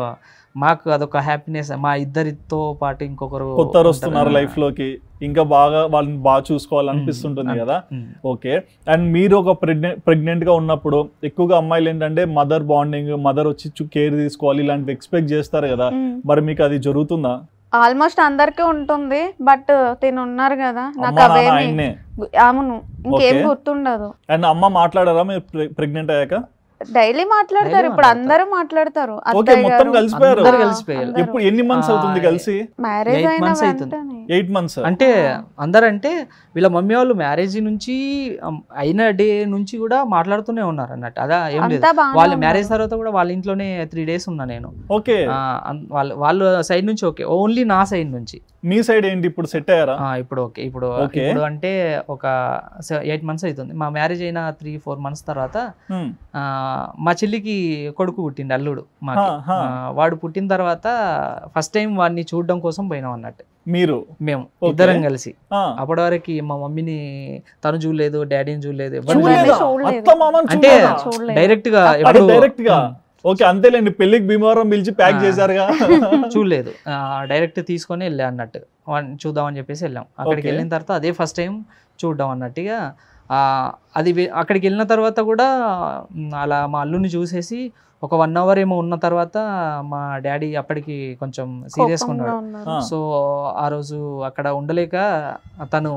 మాకు అదొక హ్యాపీనెస్ మా ఇద్దరితో పాటు ఇంకొకరు కొత్తరు వస్తున్నారు ఉంటారు. లైఫ్ లోకి ఇంకా బాగా వాళ్ళని బాగా చూసుకోవాలనిపిస్తుంటుంది ఉమ్, కదా ఉమ్. ఓకే అండ్ మీరు ఒక ప్రెగ్నెంట్ ప్రెగ్నెంట్ గా ఉన్నప్పుడు ఎక్కువగా అమ్మాయిలు ఏంటంటే మదర్ బాండింగ్ మదర్ వచ్చి కేర్ తీసుకోవాలి ఇలాంటివి ఎక్స్పెక్ట్ చేస్తారు కదా మరి మీకు అది జరుగుతుందా ఆల్మోస్ట్ అందరికీ ఉంటుంది బట్ తిను ఉన్నారు కదా నాకు అమ్మా నాన్న అవేమి ఆయన్నే గు- అవును ఇంకేం Okay. గుర్తుండదు అండ్ అమ్మ మాట్లాడారా మీరు ప్రెగ్నెంట్ అయ్యాక డైలీ మాట్లాడతారు Daily ఇప్పుడు మాట్లాడతారు. అందరూ మాట్లాడతారు ఓకే మొత్తం కలిసిపోయారు అందరూ కలిసిపోయారు. ఎప్పుడు ఎన్ని మంత్స్ ఆ, అవుతుంది కలిసి మ్యారేజ్ Eight అయిన months అవుతుంది. వెంటనే ఎయిట్ మంత్స్ అంటే అందరంటే వీళ్ళ మమ్మీ వాళ్ళు మ్యారేజ్ నుంచి అమ్, అయిన డే నుంచి కూడా మాట్లాడుతూనే ఉన్నారు అన్నట్టు అదా ఏం లేదు అంతా బాగానే వాళ్ళ ఉన్నారు. మ్యారేజ్ తర్వాత కూడా వాళ్ళ ఇంట్లోనే త్రీ డేస్ ఉన్నా నేను ఓకే ఆ, అన్- వాళ్ళ వాళ్ళ సైడ్ నుంచి ఓకే ఓన్లీ నా సైడ్ నుంచి మీ సైడ్ ఏంటి ఇప్పుడు సెట్ అయ్యారా ఆ, ఇప్పుడు ఓకే ఇప్పుడు Okay. ఇప్పుడు అంటే ఒక ఎయిట్ మంత్స్ అవుతుంది మా మ్యారేజ్ అయిన త్రీ ఫోర్ మంత్స్ తర్వాత హ్మ్. ఆ, మా చెల్లికి కొడుకు పుట్టిండు అల్లుడు మాకి హా, హా. ఆ, వాడు పుట్టిన తర్వాత ఫస్ట్ టైం వాడిని చూడడం కోసం పోయినాం అన్నట్టు మీరు మేము Okay. ఇద్దరం కలిసి ఆ. అప్పటి వరకు మా మమ్మీని తను చూడలేదు డాడీని చూడలేదు ఎవరిని చూడలేదా? చూడలేదా? చూడలేదు. అత్త మామని అంటే చూడలేదా? చూడలేదు. డైరెక్ట్ గా అది ఎప్పుడు డైరెక్ట్ గా ఓకే అంతేలేండి పెళ్లికి భీమవరం పిలిచి ప్యాక్ ఆ. చేశారుగా చూడలేదు డైరెక్ట్ తీసుకొని వెళ్ళా అన్నట్టు వాడిని చూద్దామని చెప్పేసి వెళ్ళాం అక్కడికి Okay. వెళ్ళిన తర్వాత అదే ఫస్ట్ టైం చూడడం అన్నట్టుగా ఆ, అది వే- అక్కడికి వెళ్ళిన తర్వాత కూడా మ్, అలా మా అల్లుని చూసేసి ఒక వన్ అవర్ ఏమో ఉన్న తర్వాత మా డాడీ అప్పటికి కొంచెం సీరియస్గా కోపంగా ఉన్నాడు ఉన్నారు. ఆ. సో ఆ రోజు అక్కడ ఉండలేక తను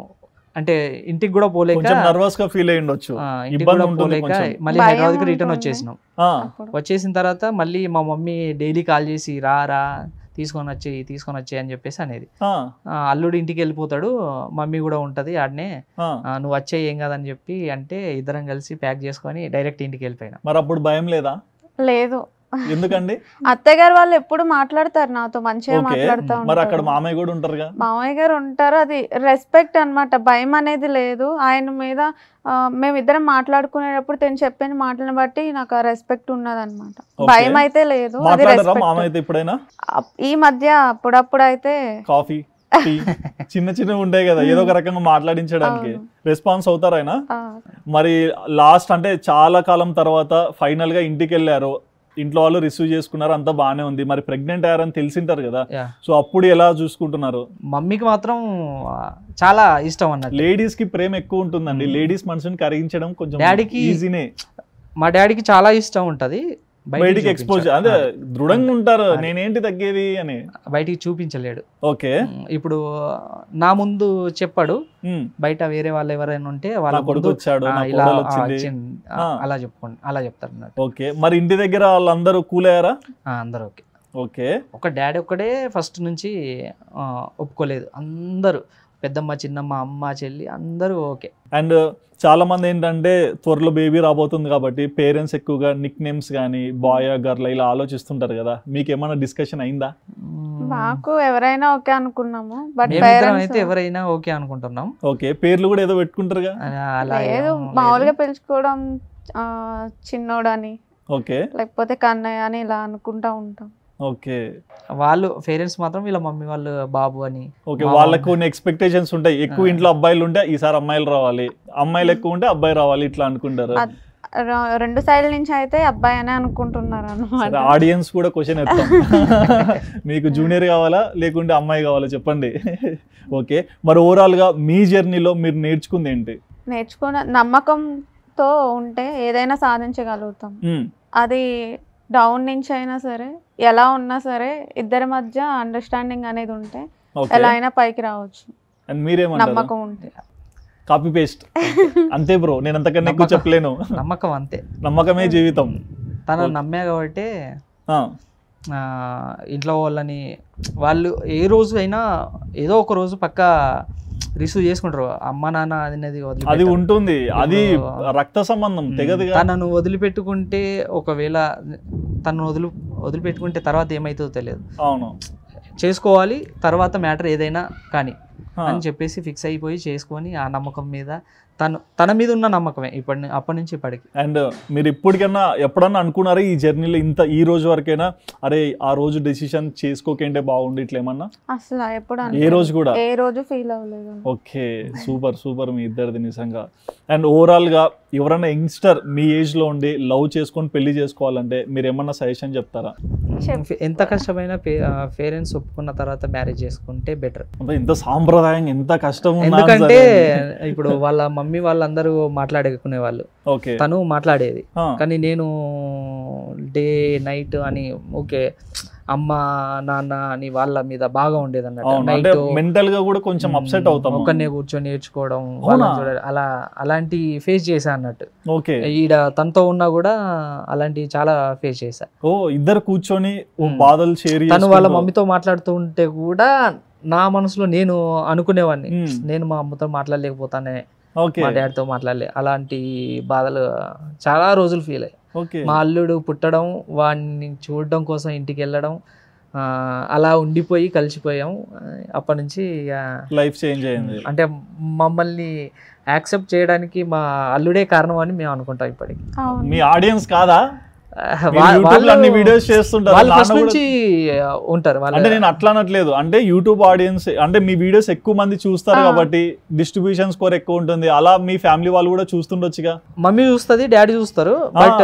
అంటే ఇంటికి కూడా పోలేక కొంచెం నర్వస్ గా ఫీల్ అయ్యి ఉండొచ్చు ఆ, ఇంటికి ఇబ్బంది కూడా ఉంటుంది పోలేక కొంచెం. మళ్ళీ భయం హైదరాబాద్కి రిటర్న్ ఉంటుంది. వచ్చేసినాం ఆ, అప్పుడు. వచ్చేసిన తర్వాత మళ్ళీ మా మమ్మీ డైలీ కాల్ చేసి రా రా తీసుకొని వచ్చి తీసుకొని వచ్చి అని చెప్పేసి అనేది ఆ, ఆ, అల్లుడు ఇంటికి వెళ్ళిపోతాడు మమ్మీ కూడా ఉంటుంది ఆడనే ఆ. ఆ, నువ్వు వచ్చే ఏం కాదని చెప్పి అంటే ఇద్దరం కలిసి ప్యాక్ చేసుకొని డైరెక్ట్ ఇంటికి వెళ్ళిపోయినా మరి అప్పుడు భయం లేదా లేదు ఎందుకండి అత్తయ్య గారు వాళ్ళు ఎప్పుడు మాట్లాడతారు నాతో మంచిగా ఓకే మాట్లాడుతూ మరి అక్కడ ఉంటారు మామయ్య కూడా ఉంటారుగా మామయ్య గారు ఉంటారు అది రెస్పెక్ట్ అన్నమాట భయం అనేది లేదు ఆయన మీద ఆ, మేమిద్దరం మాట్లాడుకునేటప్పుడు తను చెప్పిన మాటలను బట్టి నాకు ఆ రెస్పెక్ట్ ఉన్నది అనమాట Okay. భయం అయితే లేదు అది మాట్లాడరా respect. మామయ్య అయితే ఎప్పుడైనా అప్- ఈ మధ్య అప్పుడప్పుడు అయితే కాఫీ టీ చిన్న చిన్నవి ఉంటాయి కదా ఏదో ఒక రకంగా మాట్లాడించడానికి అవును. రెస్పాన్స్ అవుతారు ఆయన ఆ, మరి లాస్ట్ అంటే చాలా కాలం తర్వాత ఫైనల్ గా ఇంటికి వెళ్ళారు ఇంట్లో వాళ్ళు రిసీవ్ చేసుకున్నారు అంతా బాగానే ఉంది మరి ప్రెగ్నెంట్ అయ్యారని తెలిసింటారు కదా యా సో అప్పుడు ఎలా చూసుకుంటున్నారు మమ్మీకి మాత్రం ఆ, చాలా ఇష్టం అన్నట్టు లేడీస్ కి ప్రేమ ఎక్కువ ఉంటుందండి మ్మ్. లేడీస్ మనసుని కరిగించడం కొంచెం డాడీకి ఈజీనే మా డాడీకి చాలా ఇష్టం ఉంటది బయటికి ఎక్స్పోజ్ అదే దృఢంగా ఉంటారు అదే. నేనేంటి తగ్గేది అని బయటికి చూపించలేడు ఓకే ఉమ్, ఇప్పుడు నా ముందు చెప్పాడు మ్మ్. బయట వేరే వాళ్ళు ఎవరైనా ఉంటే వాళ్ళ నా కొడుకు ముందు వచ్చాడు ఆ, నా ఇలా కోడలు ఆ, వచ్చింది వచ్చింది. ఆ, ఆ. అలా చెప్పుకోండి అలా చెప్తారు అన్నట్టు ఓకే మరి ఇంటి దగ్గర వాళ్ళందరూ కూల్ అయ్యారా ఆ, అందరూ ఓకే ఓకే ఒక డాడీ ఒక్కడే ఫస్ట్ నుంచి ఆ, ఒప్పుకోలేదు అందరూ పెద్దమ్మ చిన్నమ్మ అమ్మ చెల్లి అందరూ ఓకే అండ్ చాలా మంది ఏంటంటే త్వరలో బేబీ రాబోతుంది కాబట్టి పేరెంట్స్ ఎక్కువగా నిక్ నేమ్స్ కానీ బాయ్ గర్ల్ ఇలా ఆలోచిస్తుంటారు కదా మీకు ఏమైనా డిస్కషన్ అయిందా మ్మ్. మాకు ఎవరైనా ఓకే అనుకున్నాము బట్ మేమిద్దరం అయితే పేరెంట్స్ ఎవరైనా ఓకే అనుకుంటున్నాం ఓకే పేర్లు కూడా ఏదో పెట్టుకుంటారుగా ఆ, అలా లేదు ఏం మామూలుగా లేదు. పిలుచుకోవడం ఆ, చిన్నోడని ఓకే లేకపోతే కన్నయ్య అని ఇలా అనుకుంటా ఉంటాం ఓకే వాళ్ళు పేరెంట్స్ మాత్రం వీళ్ళ మమ్మీ వాళ్ళు బాబు అని ఓకే మా వాళ్ళకు మమ్మీ- కొన్ని ఎక్స్పెక్టేషన్స్ ఉంటాయి ఎక్కువ ఆ. ఇంట్లో అబ్బాయిలు ఉంటే ఈసారి అమ్మాయిలు రావాలి అమ్మాయిలు ఎక్కువ ఉంటే అబ్బాయి రావాలి ఇట్లా అనుకుంటారు అద్- ర- రెండు సైడ్ల నుంచి అయితే అబ్బాయి అనే అనుకుంటున్నారు అనమాట ఆడియన్స్ కూడా క్వశ్చన్ ఎత్తాం మీకు జూనియర్ కావాలా లేకుంటే అమ్మాయి కావాలా చెప్పండి ఓకే మరి ఓవరాల్ గా మీ జర్నీలో మీరు నేర్చుకుంది ఏంటి నేర్చుకున్న నమ్మకంతో ఉంటే ఏదైనా సాధించగలుగుతాం మ్మ్. అది డౌన్ నుంచి అయినా సరే ఎలా ఉన్నా సరే ఇద్దరి మధ్య అండర్స్టాండింగ్ అనేది ఉంటే ఓకే ఎలా అయినా పైకి రావచ్చు అండ్ మీరేమంటారు నమ్మకం ఉంటే కాపీ పేస్ట్ అంతే బ్రో నేను అంతకన్నా ఎక్కువ నమ్మకం. చెప్పలేను నమ్మకం అంతే నమ్మకమే జీవితం తను ఓకే. నమ్మా కాబట్టి ఆ, ఆ, ఇంట్లో వాళ్ళని వాళ్ళు ఏ రోజు అయినా ఏదో ఒక రోజు పక్క రిసీవ్ చేసుకుంటారు అమ్మ నాన్న అనేది అది వదిలిపెట్టరు. ఉంటుంది అది ఇప్పుడు- రక్త సంబంధం తెగదుగా తనను వదిలిపెట్టుకుంటే ఒకవేళ తను వదిలి వదిలిపెట్టుకుంటే తర్వాత ఏమవుతుందో తెలియదు అవును చేసుకోవాలి తర్వాత మ్యాటర్ ఏదైనా కానీ ఆ, అని చెప్పేసి ఫిక్స్ అయిపోయి చేసుకొని ఆ నమ్మకం మీద తను తన మీద ఉన్న నమ్మకమే ఇప్పటి అప్పటి నుంచి ఇప్పటికి అండ్ మీరు ఇప్పటికైనా ఎప్పుడన్నా అనుకున్నారా ఈ జర్నీలో ఇంత ఈ రోజు వరకైనా అరే ఆ రోజు డెసిషన్ చేసుకోకంటే బాగుండి ఇట్లా ఏమన్నా అసలు ఎప్పుడు ఏ అనిపించలేదు. రోజు కూడా ఏ రోజు ఫీల్ అవ్వలేదు ఓకే సూపర్ సూపర్ మీ ఇద్దరిది నిజంగా అండ్ ఓవరాల్ గా ఎవరైనా యంగ్స్టర్ మీ ఏజ్ లో ఉండి లవ్ చేసుకొని పెళ్లి చేసుకోవాలంటే మీరు ఏమన్నా సజెషన్ చెప్తారా చెప్పు. ఎంత కష్టమైనా పేరెంట్స్ ఒప్పుకున్న తర్వాత మ్యారేజ్ చేసుకుంటే బెటర్ అంటే ఎంత సాంప్రదాయం ఎంత కష్టం ఉన్నా ఎందుకంటే సరే. ఇప్పుడు వాళ్ళ మమ్మీ వాళ్ళందరూ మాట్లాడుకునే వాళ్ళు ఓకే తను మాట్లాడేది ఆ, కానీ నేను డే నైట్ అని ఓకే అమ్మ నాన్న అని వాళ్ళ మీద బాగా ఉండేది అన్నట్టు అవును అంటే నైట్ మెంటల్ గా కూడా కొంచెం అప్సెట్ అవుతాం ఒక్కనే కూర్చొని నేర్చుకోవడం అవునా? వాళ్ళని చూడాలి అలా అలాంటి ఫేస్ చేశా అన్నట్టు ఓకే ఈడ తనతో ఉన్నా కూడా అలాంటివి చాలా ఫేస్ చేశా ఓ ఇద్దరు కూర్చొని ఓ మ్మ్. బాధలు షేర్ తను వాళ్ళ మమ్మీతో మాట్లాడుతూ ఉంటే కూడా నా మనసులో నేను అనుకునేవాడిని మ్మ్. నేను మా అమ్మతో మాట్లాడలేకపోతానే ఓకే మా డాడీతో మాట్లాడలే అలాంటి బాధలు చాలా రోజులు ఫీల్ అయ్యాయి ఓకే మా అల్లుడు పుట్టడం వాడిని చూడడం కోసం ఇంటికి వెళ్ళడం ఆ, అలా ఉండిపోయి కలిసిపోయాం ఆ, అప్పటి నుంచి ఇక లైఫ్ చేంజ్ అయింది అంటే మమ్మల్ని యాక్సెప్ట్ చేయడానికి మా అల్లుడే కారణం అని మేము అనుకుంటాం ఇప్పటికి అవును మీ ఆడియన్స్ కాదా వా- మీరు YouTube లో వాళ్ళు- అన్ని వీడియోస్ చేస్తుంటారు వాళ్ళు నాన్న ఫస్ట్ కూడా- నుంచి ఉంటారు అంటే వాళ్ళు నేను అట్లా అనట్లేదు అంటే యూట్యూబ్ ఆడియన్స్ అంటే మీ వీడియోస్ ఎక్కువ మంది చూస్తారు ఆ. కాబట్టి డిస్ట్రిబ్యూషన్ స్కోర్ ఎక్కువ ఉంటుంది అలా మీ ఫ్యామిలీ వాళ్ళు కూడా చూస్తుండొచ్చుగా మమ్మీ చూస్తుంది డాడీ చూస్తారు బట్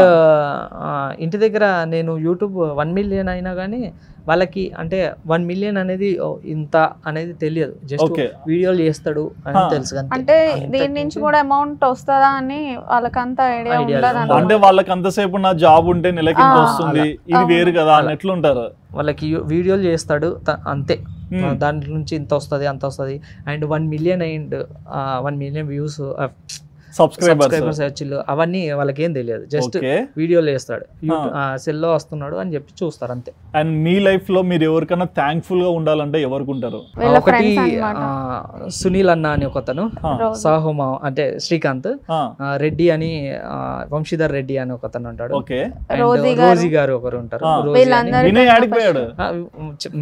ఇంటి దగ్గర నేను యూట్యూబ్ వన్ మిలియన్ అయినా కానీ వాళ్ళకి అంటే వన్ మిలియన్ అనేది ఓ, ఇంత అనేది తెలియదు జస్ట్ ఓకే వీడియోలు చేస్తాడు అని ఆ. తెలుసు అంతే. అంటే అంతకు దీని నుంచి మించి- కూడా అమౌంట్ వస్తుందా అని వాళ్ళకంత ఐడియా Idea ఉండదు ఉండదు. అంటే వాళ్ళకి అంతసేపు నా జాబ్ ఉంటే నెలకి ఇంత ఆ. వస్తుంది అలా. ఇది వేరు అవును. కదా అలా. అని ఎట్లుంటారు వాళ్ళకి యు- వీడియోలు చేస్తాడు త- అంతే Hmm. దాని నుంచి ఇంత వస్తుంది అంత వస్తుంది and one million and one million views subscribers subscribers వచ్చిల్లు అవన్నీ వాళ్ళకి ఏం తెలియదు జస్ట్ ఓకే వీడియోలు వేస్తాడు సెల్లో వస్తున్నాడు అని చెప్పి చూస్తారు అంతే అండ్ మీ లైఫ్ లో మీరు ఎవరికైనా థ్యాంక్ఫుల్ గా ఉండాలంటే ఎవరికి ఉంటారు వీళ్ళ ఒకటి ఫ్రెండ్స్ అన్నమాట ఆ, సునీల్ అన్న అని ఒకతను ఆ, రోజు. సాహోమా అంటే శ్రీకాంత్ ఆ, ఆ, రెడ్డి అని ఆ, వంశీధర్ రెడ్డి అని ఒకతను ఉంటాడు ఓకే And రోజీ గారు. రోజీ గారు ఒకరు ఉంటారు ఆ. రోజీ అని. వీళ్ళందరూ వినయ్ ఆడికి పోయాడు ఆ, చ-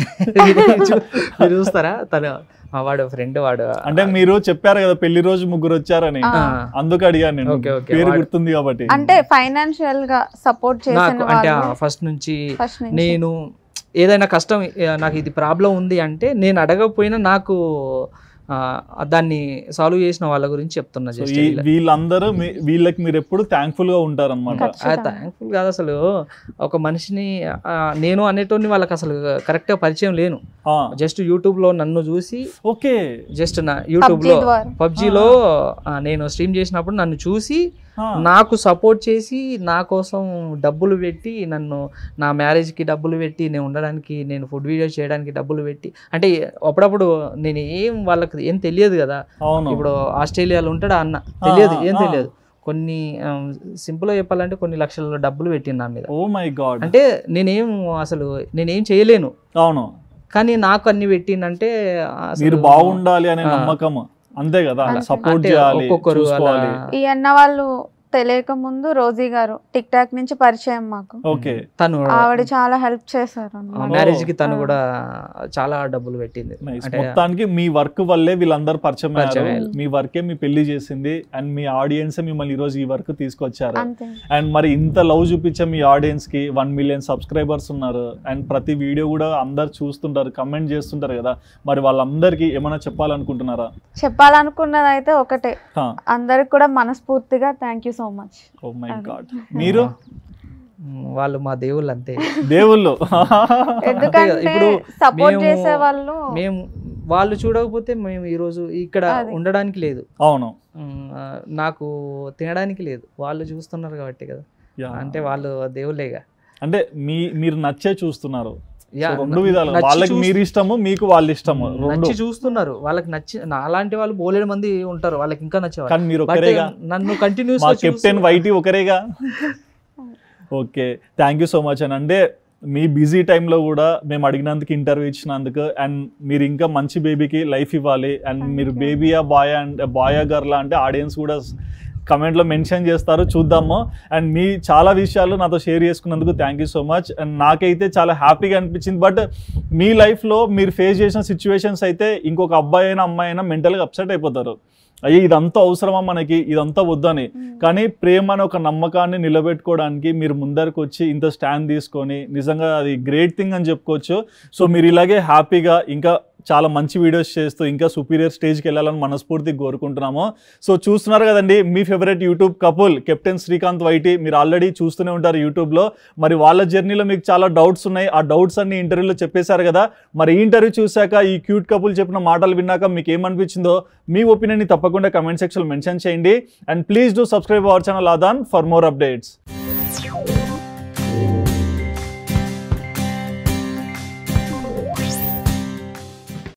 మీరు చూ- మీరు చూస్తారా తను ఆ, వాడు ఫ్రెండ్ వాడు అంటే మీరు చెప్పారు కదా పెళ్లి రోజు ముగ్గురు వచ్చారని ఆ. ఆ, అందుకు అడిగాను నేను ఓకే, ఓకే. పేరు వాడు- గుర్తుంది కాబట్టి అంటే ఫైనాన్షియల్ గా సపోర్ట్ చేసిన నాకు అంటే వాళ్ళు ఫస్ట్ నుంచి ఫస్ట్ నుంచి నేను ఏదైనా కష్టం ఆ, నాకు ఇది ప్రాబ్లం ఉంది అంటే నేను అడగకపోయినా నాకు ఆ, దాన్ని సాల్వ్ చేసిన వాళ్ళ గురించి చెప్తున్నా సో జస్ట్ ఈ- వీళ్ళందరూ మీ- వీళ్ళకి మీరు ఎప్పుడు థ్యాంక్ఫుల్ గా ఉంటారన్నమాట ఖచ్చితంగా. థ్యాంక్ఫుల్ కాదు అసలు ఒక మనిషిని ఆ, నేను అనేటోని వాళ్ళకి అసలు కరెక్ట్ గా పరిచయం లేను ఆ, జస్ట్ యూట్యూబ్ లో నన్ను చూసి ఓకే జస్ట్ నా యూట్యూబ్ PUBG లో ద్వారా పబ్జీలో నేను స్ట్రీమ్ చేసినప్పుడు నన్ను చూసి ఆ, నాకు సపోర్ట్ చేసి నా కోసం డబ్బులు పెట్టి నన్ను నా మ్యారేజ్కి డబ్బులు పెట్టి నేను ఉండడానికి నేను ఫుడ్ వీడియోస్ చేయడానికి డబ్బులు పెట్టి అంటే అప్పుడప్పుడు నేను ఏం వాళ్ళకి ఏం తెలియదు కదా అవును ఇప్పుడు ఆస్ట్రేలియాలో ఉంటాడు ఆ అన్న తెలియదు ఆ, ఏం ఆ. తెలియదు కొన్ని సింపుల్గా చెప్పాలంటే కొన్ని లక్షల డబ్బులు పెట్టింది నా మీద ఓ మై గాడ్ అంటే నేనేం అసలు నేనేం చేయలేను అవును కానీ నాకు అన్ని పెట్టిందంటే అసలు మీరు బాగుండాలి అనే ఆ. నమ్మకం అంతే కదా అంతే. సపోర్ట్ అంటే చేయాలి ఒక్కొక్కరు అలా చూసుకోవాలి ఈ అన్న వాళ్ళు తెలియక ముందు రోజీ గారు టిక్ టాక్ నుంచి పరిచయం మాకు ఓకే తను ఆవిడ చాలా హెల్ప్ చేశారు అన్నమాట. మ్యారేజ్ కి తను ఆ. కూడా చాలా డబ్బులు పెట్టింది నైస్ అంటే మొత్తానికి మీ వర్క్ వల్లే వీళ్ళందరూ పరిచయం అయ్యారు పరిచయం అయ్యారు. మీ వర్కే మీ పెళ్లి చేసింది అండ్ మీ ఆడియన్స్ మిమ్మల్ని ఈ రోజు ఈ వర్క్ తీసుకొచ్చారు అంతే అండ్ మరి ఇంత లవ్ చూపించే మీ ఆడియన్స్ కి వన్ మిలియన్ సబ్స్క్రైబర్స్ ఉన్నారు అండ్ ప్రతి వీడియో కూడా అందరు చూస్తుంటారు కమెంట్ చేస్తుంటారు కదా మరి వాళ్ళందరికీ ఏమైనా చెప్పాలనుకుంటున్నారా చెప్పాలనుకున్నది అయితే ఒకటే హా, అందరికి కూడా మనస్ఫూర్తిగా thank you so much oh my అది. గాడ్ మీరు మ్, వాళ్ళు మా దేవుళ్ళు అంతే దేవుళ్ళు ఎందుకంటే ఇప్పుడు సపోర్ట్ మేము- చేసే వాళ్ళు మేము వాళ్ళు చూడకపోతే మేము ఈరోజు ఇక్కడ అది. ఉండడానికి లేదు అవును మ్, ఆ, నాకు తినడానికి లేదు వాళ్ళు చూస్తున్నారు కాబట్టి కదా Yeah. అంటే వాళ్ళు దేవుళ్ళేగా అంటే మీ మీరు నచ్చే చూస్తున్నారు యా, So, రెండు విధాలు నచ్చి వాళ్ళకి చూస్- మీరు ఇష్టము మీకు వాళ్ళు ఇష్టము రెండు నచ్చి చూస్తున్నారు వాళ్ళకి నచ్చి నాలాంటి వాళ్ళు బోలేడు మంది ఉంటారు వాళ్ళకి ఇంకా నచ్చేవాళ్ళు కానీ మీరు బట్ ఒకరేగా నన్ను కంటిన్యూస్ మా కెప్టెన్ వైటీ ఒకరేగా okay thank you so much అని అంటే మీ బిజీ టైంలో కూడా మేము అడిగినందుకు ఇంటర్వ్యూ ఇచ్చినందుకు అండ్ మీరు ఇంకా మంచి బేబీకి లైఫ్ ఇవ్వాలి అండ్ Thank మీరు you. బేబీయా బాయ్ అండ్ బాయా గర్లా అంటే ఆడియన్స్ కూడా కమెంట్లో మెన్షన్ చేస్తారు చూద్దాము అండ్ మీ చాలా విషయాలు నాతో షేర్ చేసుకున్నందుకు thank you so much and నాకైతే చాలా హ్యాపీగా అనిపించింది బట్ మీ లైఫ్లో మీరు ఫేస్ చేసిన సిచ్యువేషన్స్ అయితే ఇంకొక అబ్బాయి అయినా అమ్మాయి అయినా మెంటల్గా అప్సెట్ అయిపోతారు అయ్యి ఇదంతా అవసరమా మనకి ఇదంతా వద్దని కానీ ప్రేమ అనే ఒక నమ్మకాన్ని నిలబెట్టుకోవడానికి మీరు ముందరకు వచ్చి ఇంత స్టాండ్ తీసుకొని నిజంగా అది గ్రేట్ థింగ్ అని చెప్పుకోవచ్చు సో మీరు ఇలాగే హ్యాపీగా ఇంకా చాలా మంచి వీడియోస్ చేస్తూ ఇంకా సుపీరియర్ స్టేజ్కి వెళ్ళాలని మనస్ఫూర్తిగా కోరుకుంటున్నాము సో చూస్తున్నారు కదండి మీ favourite YouTube couple captain Srikanth Y T మీరు ఆల్రెడీ చూస్తూనే ఉంటారు యూట్యూబ్లో మరి వాళ్ళ జర్నీలో మీకు చాలా డౌట్స్ ఉన్నాయి ఆ డౌట్స్ అన్ని ఇంటర్వ్యూలో చెప్పేశారు కదా మరి ఈ ఇంటర్వ్యూ చూశాక ఈ క్యూట్ కపుల్ చెప్పిన మాటలు విన్నాక మీకు ఏమనిపించిందో మీ ఒపీనియన్ని తప్పకుండా కమెంట్ సెక్షన్లో మెన్షన్ చేయండి and please do subscribe our channel ఆదాన్ ఫర్ మోర్ అప్డేట్స్